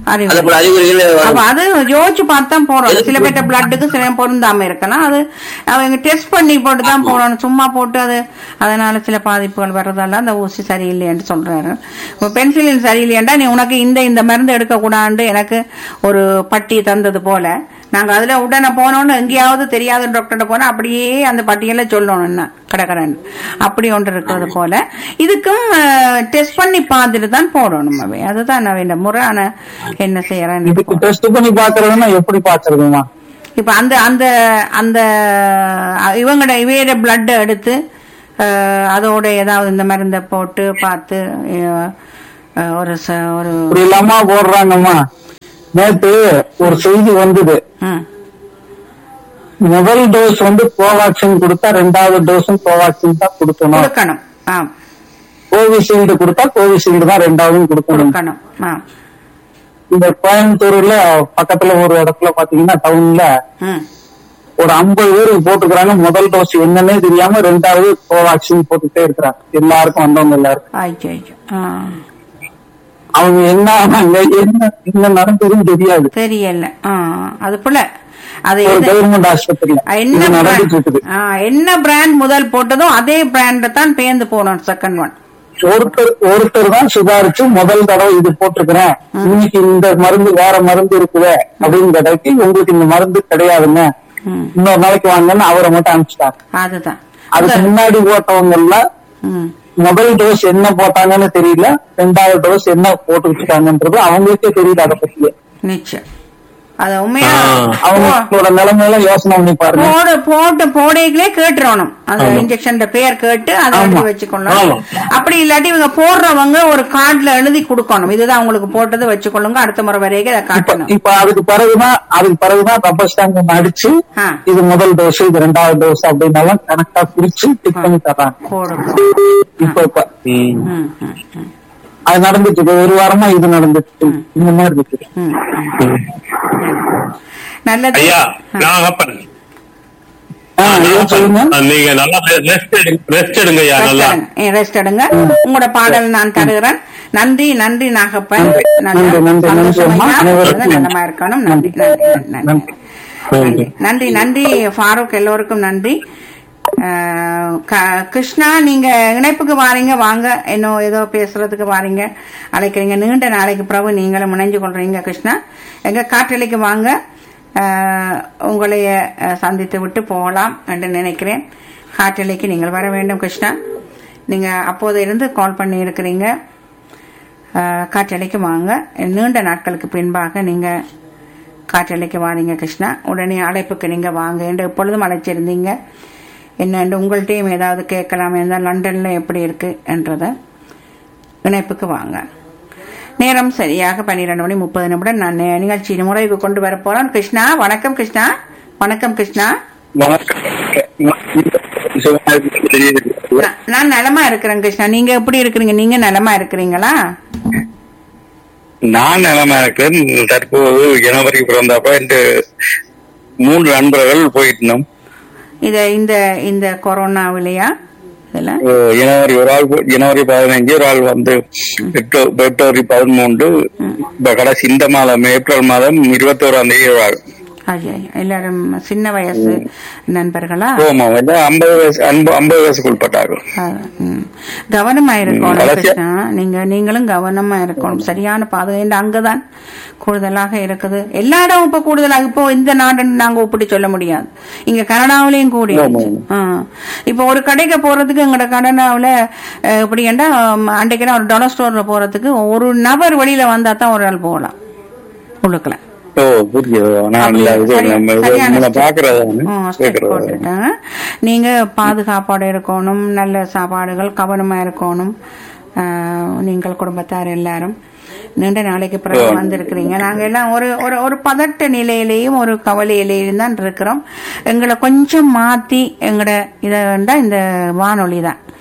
அறிகுறி. அது போல அறிகுறிகள் அப்ப வரும். அது யோசிச்சு பார்த்து தான் போறோம் சில பேர்ட்ட பிளட்டுக்கு சில பொருந்தாம இருக்கலாம் அது அவங்க டெஸ்ட் பண்ணி போட்டு தான் போடணும் சும்மா போட்டு அது அதனால சில பாதிப்புகள் வர்றதால அந்த ஊசி சரியில்லைன்னு சொல்றாரு இப்ப பென்சிலின் சரியில்லையாண்டா நீ உனக்கு இந்த இந்த மருந்து எடுக்க கூடாது எனக்கு ஒரு பட்டி தந்தது போல நாங்க அதுல உடனே போனோம்னு எங்கேயாவது தெரியாத டாக்டர்கிட்ட போனா அப்படியே அந்த பட்டியல சொல்லணும் என்ன கடற்கடன் அப்படி ஒன்று இருக்கிறது போல இதுக்கும் டெஸ்ட் பண்ணி பார்த்துட்டு தான் போடணும் அவை அதுதான் நான் இந்த முறை ஆனா என்ன செய்யறேன் இதுக்கு டெஸ்ட் பண்ணி பாக்குறதுன்னா எப்படி பாக்குறதுமா இப்ப அந்த அந்த அந்த இவங்கட இவையோட பிளட் எடுத்து அஹ், அதோட ஏதாவது இந்த மருந்தை போட்டு பார்த்து அஹ், அஹ், ஒரு ச- ஒரு இப்படி இல்லாம போடுறாங்கம்மா நேத்து ஒரு செய்தி வந்தது ம், முதல் டோஸ் வந்து கோவாக்சின் கொடுத்தா ரெண்டாவது டோஸும் கோவாக்சின் தான் கொடுக்கணும் கொடுக்கணும் ஆ கோவிஷீல்டு கொடுத்தா கோவிஷீல்டு தான் ரெண்டாவதும் கொடுக்கணும் கொடுக்கணும் ஆ இந்த கோயம்புத்தூர்ல பக்கத்துல ஒரு இடத்துல பாத்தீங்கன்னா டவுன்ல ம் ஒரு ஐம்பது பேருக்கு போட்டுக்கிறாங்க முதல் டோஸ் என்னன்னே தெரியாம ரெண்டாவது கோவாக்சின் போட்டுட்டே இருக்கிறாங்க எல்லாருக்கும் வந்தவங்க எல்லாருக்கும் ஐயோ ஐயோ ஆ அவங்க என்ன ஆனாங்க என்ன என்ன நடந்ததுன்னு தெரியாது தெரியல ஆ அது போல அது ஒரு எது- கவர்மெண்ட் ஆஸ்பத்திரியில என்ன இது நடந்துட்டு brand- இருக்குது ஆ, என்ன பிராண்ட் முதல் போட்டதோ அதே பிராண்ட் தான் பேந்து போனோம் செகண்ட் ஒன் ஒருத்தர் ஒருத்தர் தான் சுதாரிச்சு முதல் தடவை இது போட்டிருக்கிறேன் இன்னைக்கு இந்த மருந்து வேற மருந்து இருக்குது அப்படின்னு கேட்டதுக்கு உங்களுக்கு இந்த மருந்து கிடையாதுங்க ம். இன்னொரு நாளைக்கு வாங்கன்னு அவரை மட்டும் அனுப்பிச்சிட்டாங்க அதுதான் அதுக்கு முன்னாடி போட்டவங்க எல்லாம் ம் முதல் டோஸ் என்ன போட்டாங்கன்னு தெரியல ரெண்டாவது டோஸ் என்ன போட்டுக்கிட்டு இருக்காங்கன்றது அவங்களுக்கே தெரியல அதை பத்தி நிச்சயம் அது உண்மையா ஆ. அவங்களோட நிலைமையெல்லாம் யோசனை பண்ணி பாருங்க போட போட்ட போடைகளே கேட்டுறணும் அந்த இன்ஜெக்ஷன் பேர் கேட்டு அதை ஆமா. எழுதி வச்சுக்கொள்ளணும் ஆமா. அப்படி இல்லாட்டி இவங்க போடுறவங்க ஒரு கார்டுல எழுதி கொடுக்கணும் இதுதான் உங்களுக்கு போட்டது வச்சுக்கொள்ளுங்க அடுத்த முறை வரைக்கும் இதை இப்ப காட்டணும் இப்ப அதுக்கு பிறகுதான் அதுக்கு பிறகுதான் ரப்பர் ஸ்டாம்ப் ஒண்ணு அடிச்சு ஆ. இது முதல் டோஸ் இது ரெண்டாவது டோஸ் அப்படின்னாலும் கரெக்டா குறிச்சு டிக் பண்ணி தர்றாங்க கொடுக்கணும் இப்ப இப்ப ம். ம், ம், ம், அது நடந்துட்டு இருக்கு ஒரு வாரமா இது நடந்துட்டு இருக்கு. இந்த மாதிரி இருக்கு ம், ம். நல்லது ஐயா ஆ. நாகப்பன் ஆ, இதை சொல்லுங்க நீங்க நல்லா ரெஸ்ட் ரெஸ்ட் எடுங்க ஐயா நல்லா ரெஸ்ட் எடுங்க உங்களோட பாடல் நான் தருகிறேன் நன்றி நன்றி நாகப்பன் நல்ல நன்றி, நன்றி, நன்றி சந்தோஷம் அம்மா. ஐயா. அனைவருக்கும் நல்லமா இருக்கணும் நன்றி நன்றி நன்றி நன்றி நன்றி நன்றி ஃபாரூக் எல்லோருக்கும் நன்றி அஹ், க- கிருஷ்ணா நீங்க இணைப்புக்கு வாரீங்க வாங்க இன்னும் ஏதோ பேசுறதுக்கு வாரீங்க அழைக்கிறீங்க நீண்ட நாளைக்கு பிறகு நீங்களும் இணைஞ்சு கொள்றீங்க கிருஷ்ணா எங்க காற்றலைக்கு வாங்க அஹ், உங்களைய அஹ், சந்தித்து விட்டு போகலாம் என்று நினைக்கிறேன் காற்றலைக்கு நீங்கள் வர வேண்டும் கிருஷ்ணா நீங்க அப்போது இருந்து கால் பண்ணி இருக்கிறீங்க அஹ், காற்றலைக்கு வாங்க நீண்ட நாட்களுக்கு பின்பாக நீங்க காற்றலைக்கு வாரீங்க கிருஷ்ணா உடனே அழைப்புக்கு நீங்க வாங்க என்று எப்பொழுதும் அழைச்சிருந்தீங்க என்னென்று உங்கள்கிட்டயும் ஏதாவது கேட்கலாம் இருந்தால் லண்டன்ல எப்படி இருக்கு என்றத இணைப்புக்கு வாங்க நேரம் சரியாக பன்னிரண்டு மணி முப்பது நிமிடம் நான் நே- நிகழ்ச்சி முறைக்கு கொண்டு வர போறேன் கிருஷ்ணா வணக்கம் கிருஷ்ணா வணக்கம் கிருஷ்ணா நான்- நான் நலமா இருக்கிறேன் கிருஷ்ணா நீங்க எப்படி இருக்கிறீங்க நீங்க நலமா இருக்கிறீங்களா நான் நிலைமை இருக்கிறேன் தற்போது ஜனவரி பிறந்தப்ப இந்த மூன்று நண்பர்கள் போயிட்டோம் இத இந்த இந்த கொரோனாவிலையா இதுல அஹ் ஜனவரி ஒரு ஆள் போ- ஜனவரி பதினஞ்சு ஒரு ஆள் வந்து பிப்ர- பிப்ரவரி பதிமூன்று இப்ப கடைசி இந்த மாதம் ஏப்ரல் மாதம் இருபத்தோராம் தேதி ஒரு ஆள் ஐயா எல்லாரும் சின்ன வயசு நண்பர்களா ஆமா வந்து ஐம்பது வயசு ஐம்ப- ஐம்பது வயசுக்கு உட்பட்டார்கள் ஆ, ம். கவனமா இருக்கணும் கடைசியா- கிருஷ்ணா நீங்க நீங்களும் கவனமா இருக்கணும் சரியான பாதுகாப்பு அங்கதான் கூடுதலாக இருக்குது எல்லா இடமும் இப்ப கூடுதலாக இப்போ இந்த நாடுன்னு நாங்க ஒப்பிட்டு சொல்ல முடியாது இங்க கனடாவிலையும் கூடி இப்போ ஒரு கடைக்கு போறதுக்கு எங்கட கனடாவுல அஹ், இப்படி ஏண்டா அன்றைக்கு ஒரு டொலர் ஸ்டோர்ல போறதுக்கு ஒரு நபர் வெளியில வந்தா தான் ஒரு ஆள் போகலாம் உள்ளுக்குள்ள ஓ புரியுது நான் இல்ல இது சரி- நம்ம இது சரியான உங்களை step. பாக்குறது ம், step கேக்குறது போட்டுட்டாங்க. நீங்க பாதுகாப்போட இருக்கணும் நல்ல சாப்பாடுகள் கவனமா இருக்கணும் ஆஹ், நீங்கள் குடும்பத்தார் எல்லாரும் நீண்ட நாளைக்கு பிறகு ஓ. வந்திருக்கிறீங்க நாங்க எல்லாம் ஒரு ஒரு ஒரு பதட்ட நிலையிலேயும் ஒரு கவலையிலேயும் தான் இருக்கிறோம் எங்களை கொஞ்சம் மாத்தி எங்கட இத வேண்டா இந்த வானொலி தான்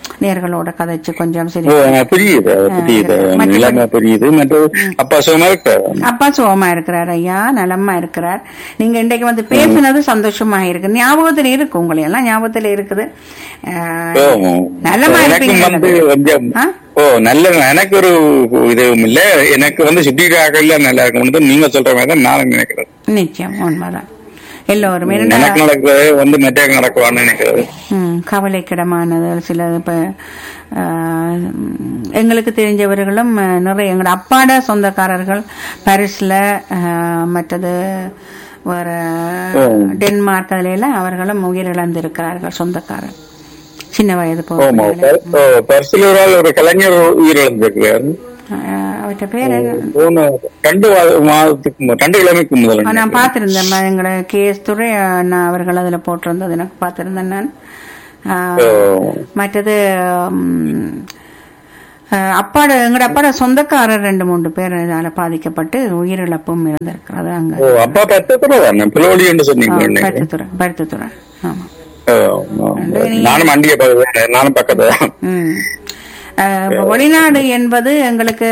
நேர்களோட கதைச்சு கொஞ்சம் சரி ஓ, எனக்கு புரியுது அது புரியுது மற்ற- நிலைமை புரியுது மற்ற அப்பா சுகமா இருக்க அப்பா சுகமா இருக்கிறார் ஐயா நலமா இருக்கிறார் நீங்க இன்றைக்கு வந்து பேசினது சந்தோஷமா இருக்கு ஞாபகத்துல இருக்கு உங்களை எல்லாம் ஞாபகத்துல இருக்குது அஹ், ஓ, நலமா எனக்கும் வந்து இருப்பீங்க கொஞ்சம் ஆ? ஓ நல்ல எனக்கு ஒரு இதுவும் இல்ல எனக்கு வந்து சுற்றிக்காக நல்லா இருக்கும் நீங்க சொல்ற மாதிரி தான் நானும் நினைக்கிறேன் நிச்சயம் உண்மைதான் எல்லோரும் எனக்கு இரண்டா- நடக்கிறது வந்து மெட்டே நடக்குவான்னு நினைக்கிறது ம், கவலைக்கிடமானது சில இப்ப ஆஹ், எங்களுக்கு தெரிஞ்சவர்களும் அஹ், நிறைய எங்களோட அப்பாட சொந்தக்காரர்கள் பாரிஸ்ல ஆஹ், மற்றது வேற டென்மார்க் அதுல எல்லாம் அவர்களும் உயிரிழந்திருக்கிறார்கள் சொந்தக்காரர் சின்ன வயது ஆமா போக பரிசில் ஒரு ஆள் ஒரு கலைஞர் உயிரிழந்திருக்கிறார் அவற்ற பேர் என்ன? போன ரெண்டு வா- மாதத்துக்கு மு- ரெண்டு கிழமைக்கு ஆ, முதல்ல நான் பார்த்திருந்தேன் ம- எங்களோட கே எஸ் துறை அண்ணா அவர்கள் அதுல போட்டிருந்தது எனக்கு பார்த்திருந்தேன் நான் ஆ, ஓ. மற்றது ம், ஆ, அப்பாட எங்கட அப்பாட சொந்தக்காரர் ரெண்டு மூன்று பேர் இதால பாதிக்கப்பட்டு உயிரிழப்பும் இருந்திருக்கிறது அங்க ஓ அப்பா பத்தத்துல தானே பிலோடி என்று சொன்னீங்க நினைக்கிறேன். பருத்துத்துறை பருத்துத்துறை ஆமா ஓ, ஆமா. நானும் அண்டிய பக்கத்துல நானும் பக்கத்துல தான். ம். அஹ், இப்ப வெளிநாடு என்பது எங்களுக்கு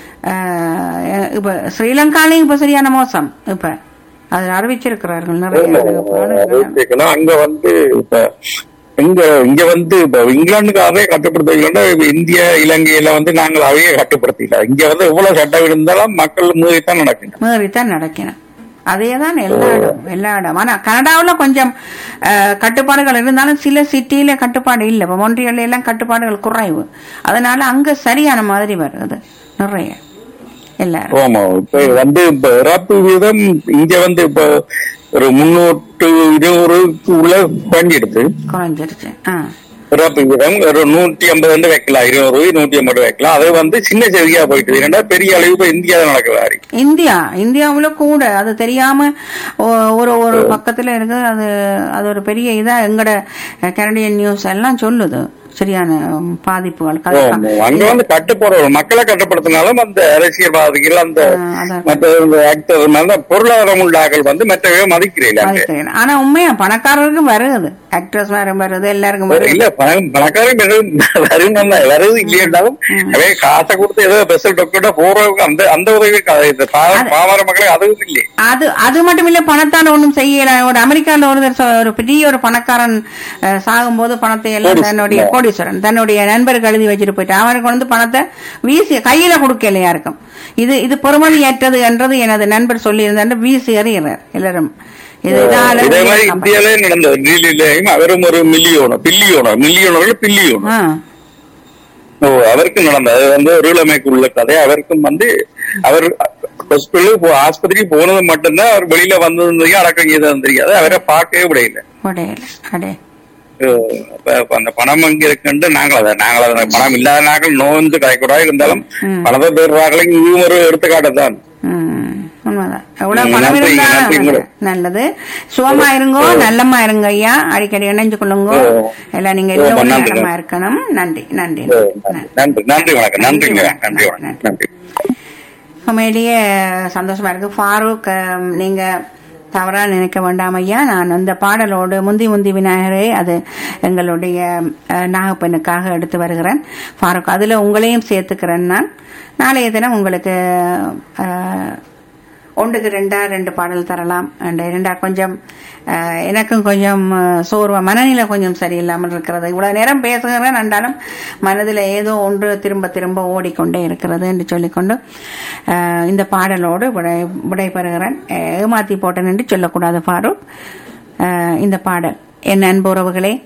அஹ், இப்ப ஸ்ரீலங்காலையும் இப்ப சரியான மோசம் இப்ப அது அறிவிச்சிருக்கிறார்கள் நிறைய பாடுகிறார்கள். இருக்கணும். அங்க வந்து இப்ப இங்க இங்க வந்து இப்ப இங்கிலாந்துக்கு அதே கட்டுப்படுத்த இப்ப இந்திய இலங்கையில வந்து நாங்கள் அவையே கட்டுப்படுத்தில இங்க வந்து எவ்வளவு சட்டம் இருந்தாலும் மக்கள் மூதித்தான் நடக்கும் மீறித்தான் நடக்கணும் அதே தான் எல்லா இடம் எல்லா இடம் ஆனா கனடாவுல கொஞ்சம் அஹ், கட்டுப்பாடுகள் இருந்தாலும் சில சிட்டியில கட்டுப்பாடு இல்லை இப்ப மொன்றியல்ல எல்லாம் கட்டுப்பாடுகள் குறைவு அதனால அங்க சரியான மாதிரி வருது நிறைய எல்லாரும் ஆமா இப்ப வந்து இப்ப இறப்பு வீதம் இங்க வந்து இப்ப ஒரு முன்னூற்று இருநூறுக்கு உள்ள குறைஞ்சிடுது குறைஞ்சிருச்சு ஆ இறப்பு வீதம் ஒரு நூற்றி ஐம்பது வந்து வைக்கலாம் இருநூறு நூற்றி ஐம்பது வைக்கலாம் அது வந்து சின்ன செய்தியா போயிட்டு ஏன்னா பெரிய அளவு இப்ப இந்தியாவில் நடக்குது இந்தியா இந்தியாவுல கூட அது தெரியாம ஒ- ஒரு ஒரு பக்கத்துல இருக்கு அது அது ஒரு பெரிய இதா எங்கட கனடியன் நியூஸ் எல்லாம் சொல்லுது சரியான உம், பாதிப்புகள் ஆமா. அங்க கதை- வந்து கட்டுப்பாடு மக்களை கட்டுப்படுத்தினாலும் அந்த அரசியல்வாதிகள் அந்த ஆ, அதான். மற்ற ஆக்டர் மேல பொருளாதாரம் உள்ளாக்கள் வந்து மற்றவே மதிக்கிறீங்க மதிக்கிறேன். ஆனா உண்மையா பணக்காரருக்கும் வருது ஆக்ட்ரஸ் மேலும் வருது எல்லாருக்கும் வருது இல்ல பணம் பணக்காரன் வரும் வருது இல்லையாலும் அதே காசை கொடுத்து ஏதோ ஸ்பெஷல் டாக்டர் போறவங்க அந்த அந்த உதவி க- இந்த பா- பாமர மக்களுக்கு அதுவும் இல்லையே அது அது மட்டும் இல்ல பணத்தால் ஒண்ணும் செய்யல ஒரு அமெரிக்கால ஒருத்தர் சொ- ஒரு பெரிய ஒரு பணக்காரன் அஹ், சாகும்போது பணத்தை எல்லாம் தன்னுடைய கோடீஸ்வரன் தன்னுடைய நண்பருக்கு எழுதி வச்சுட்டு போயிட்டு அவருக்கு வந்து பணத்தை வீசி கையில கொடுக்கலையா இருக்கும் இது இது பொறுமதியற்றது என்றது எனது நண்பர் சொல்லி இருந்தாரு வீசி எறிகிறார் எல்லாரும் இது இதால இதே மாதிரி இந்தியாலே நடந்தது டெல்லியிலேயும் அவரும் ஒரு மில்லியோனர் பில்லியோனர் மில்லியோனர் பில்லியோனர் ஆ, ஓ அவருக்கும் நடந்தது அது வந்து ஒரு இளமைக்கு உள்ள கதை அவருக்கும் வந்து அவர் ஹாஸ்பிட்டலுக்கு ஆஸ்பத்திரி போனது மட்டும்தான் அவர் வெளியில வந்தது அடக்கம் செய்தது தெரியாது அவரை பார்க்கவே முடியல உடையல அடே ஓ, அப்ப அப்ப அந்த பணம் அங்க இருக்குன்ட்டு நாங்கள் அதை நாங்கள் அதை பணம் இல்லாத நாங்கள் நோந்து கலைக்கூடாது இருந்தாலும் பணத்தை பெறுறாங்களும் இதுவும் ஒரு எடுத்துக்காட்டு தான் ம், உண்மைதான் எவ்வளவு ம், பணம் நன்றி, இருந்தா நன்றி கூட. நல்லது சுகமா இருங்கோ நல்லம்மா இருங்க ஐயா அடிக்கடி இணைஞ்சு கொள்ளுங்க ஓ. எல்லாம் நீங்க ஓ, எல்லோரும் நன்றி. நலமா இருக்கணும் நன்றி நன்றி ஓ, நன்றி. நன்றி நன்றி வணக்கம் நன்றிங்க நன்றி வணக்கம் நன்றி உண்மையிலேயே சந்தோஷமா இருக்கு ஃபாரூக் அஹ், நீங்க தவறா நினைக்க வேண்டாம் ஐயா நான் அந்த பாடலோடு முந்தி முந்தி விநாயகரே அது எங்களுடைய அஹ், நாகப்பெண்ணுக்காக எடுத்து வருகிறேன் ஃபாரூக் அதுல உங்களையும் சேர்த்துக்கிறேன் நான் நாளைய தினம் உங்களுக்கு அஹ், ஒன்றுக்கு ரெண்டா ரெண்டு பாடல் தரலாம் அண்ட் ரெண்டா கொஞ்சம் அஹ், எனக்கும் கொஞ்சம் அஹ், சோர்வா மனநிலை கொஞ்சம் சரியில்லாமல் இருக்கிறது இவ்வளவு நேரம் பேசுகிறேன் என்றாலும் மனதில் ஏதோ ஒன்று திரும்ப திரும்ப ஓடிக்கொண்டே இருக்கிறது என்று சொல்லிக்கொண்டு அஹ், இந்த பாடலோடு விடை விடைபெறுகிறேன் அஹ், ஏமாத்தி போட்டேன் என்று சொல்லக்கூடாது ஃபாரூக் அஹ், இந்த பாடல் என் அன்பு உறவுகளே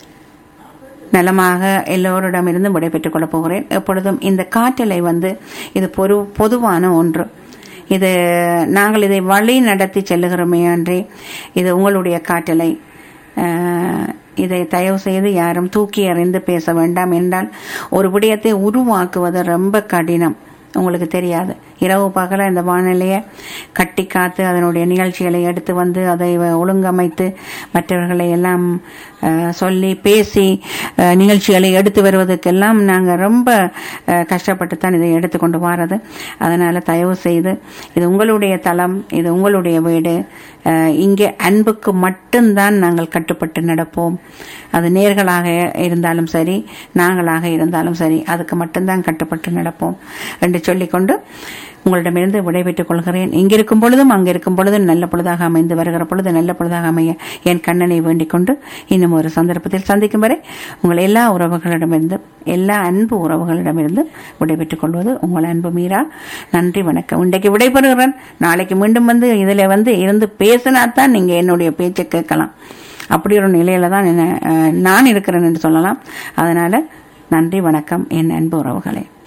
நலமாக எல்லோரிடமிருந்து விடைபெற்றுக் கொள்ளப் போகிறேன் எப்பொழுதும் இந்த காற்றலை வந்து இது பொது பொதுவான ஒன்று இது நாங்கள் இதை வழி நடத்தி செல்லுகிறோமே அன்றி இது உங்களுடைய காற்றலை அஹ், இதை தயவு செய்து யாரும் தூக்கி எறிந்து பேச வேண்டாம் என்றால் ஒரு விடயத்தை உருவாக்குவது ரொம்ப கடினம் உங்களுக்கு தெரியாது இரவு பகல இந்த வானிலையை கட்டி காத்து அதனுடைய நிகழ்ச்சிகளை எடுத்து வந்து அதை ஒழுங்கமைத்து மற்றவர்களை எல்லாம் அஹ், சொல்லி பேசி அஹ், நிகழ்ச்சிகளை எடுத்து வருவதற்கெல்லாம் நாங்கள் ரொம்ப அஹ், கஷ்டப்பட்டு தான் இதை எடுத்துக்கொண்டு வாரது அதனால தயவு செய்து இது உங்களுடைய தளம் இது உங்களுடைய வீடு அஹ், இங்கே அன்புக்கு மட்டும்தான் நாங்கள் கட்டுப்பட்டு நடப்போம் அது நேர்களாக இருந்தாலும் சரி நாங்களாக இருந்தாலும் சரி அதுக்கு மட்டும்தான் கட்டுப்பட்டு நடப்போம் என்று சொல்லிக்கொண்டு உங்களிடமிருந்து விடைபெற்றுக் கொள்கிறேன் இங்கிருக்கும் பொழுதும் அங்கிருக்கும் பொழுதும் நல்ல பொழுதாக அமைந்து வருகிற பொழுது நல்ல பொழுதாக அமைய என் கண்ணனை வேண்டிக் கொண்டு இன்னும் ஒரு சந்தர்ப்பத்தில் சந்திக்கும் வரை உங்கள் எல்லா உறவுகளிடமிருந்தும் எல்லா அன்பு உறவுகளிடமிருந்தும் விடைபெற்றுக் கொள்வது உங்கள் அன்பு மீரா நன்றி வணக்கம் இன்றைக்கு விடைபெறுகிறேன் நாளைக்கு மீண்டும் வந்து இதுல வந்து இருந்து பேசினா தான் நீங்க என்னுடைய பேச்சை கேட்கலாம் அப்படி ஒரு நிலையில தான் என்ன, அஹ், நான் இருக்கிறேன் என்று சொல்லலாம் அதனால நன்றி வணக்கம் என் அன்பு உறவுகளே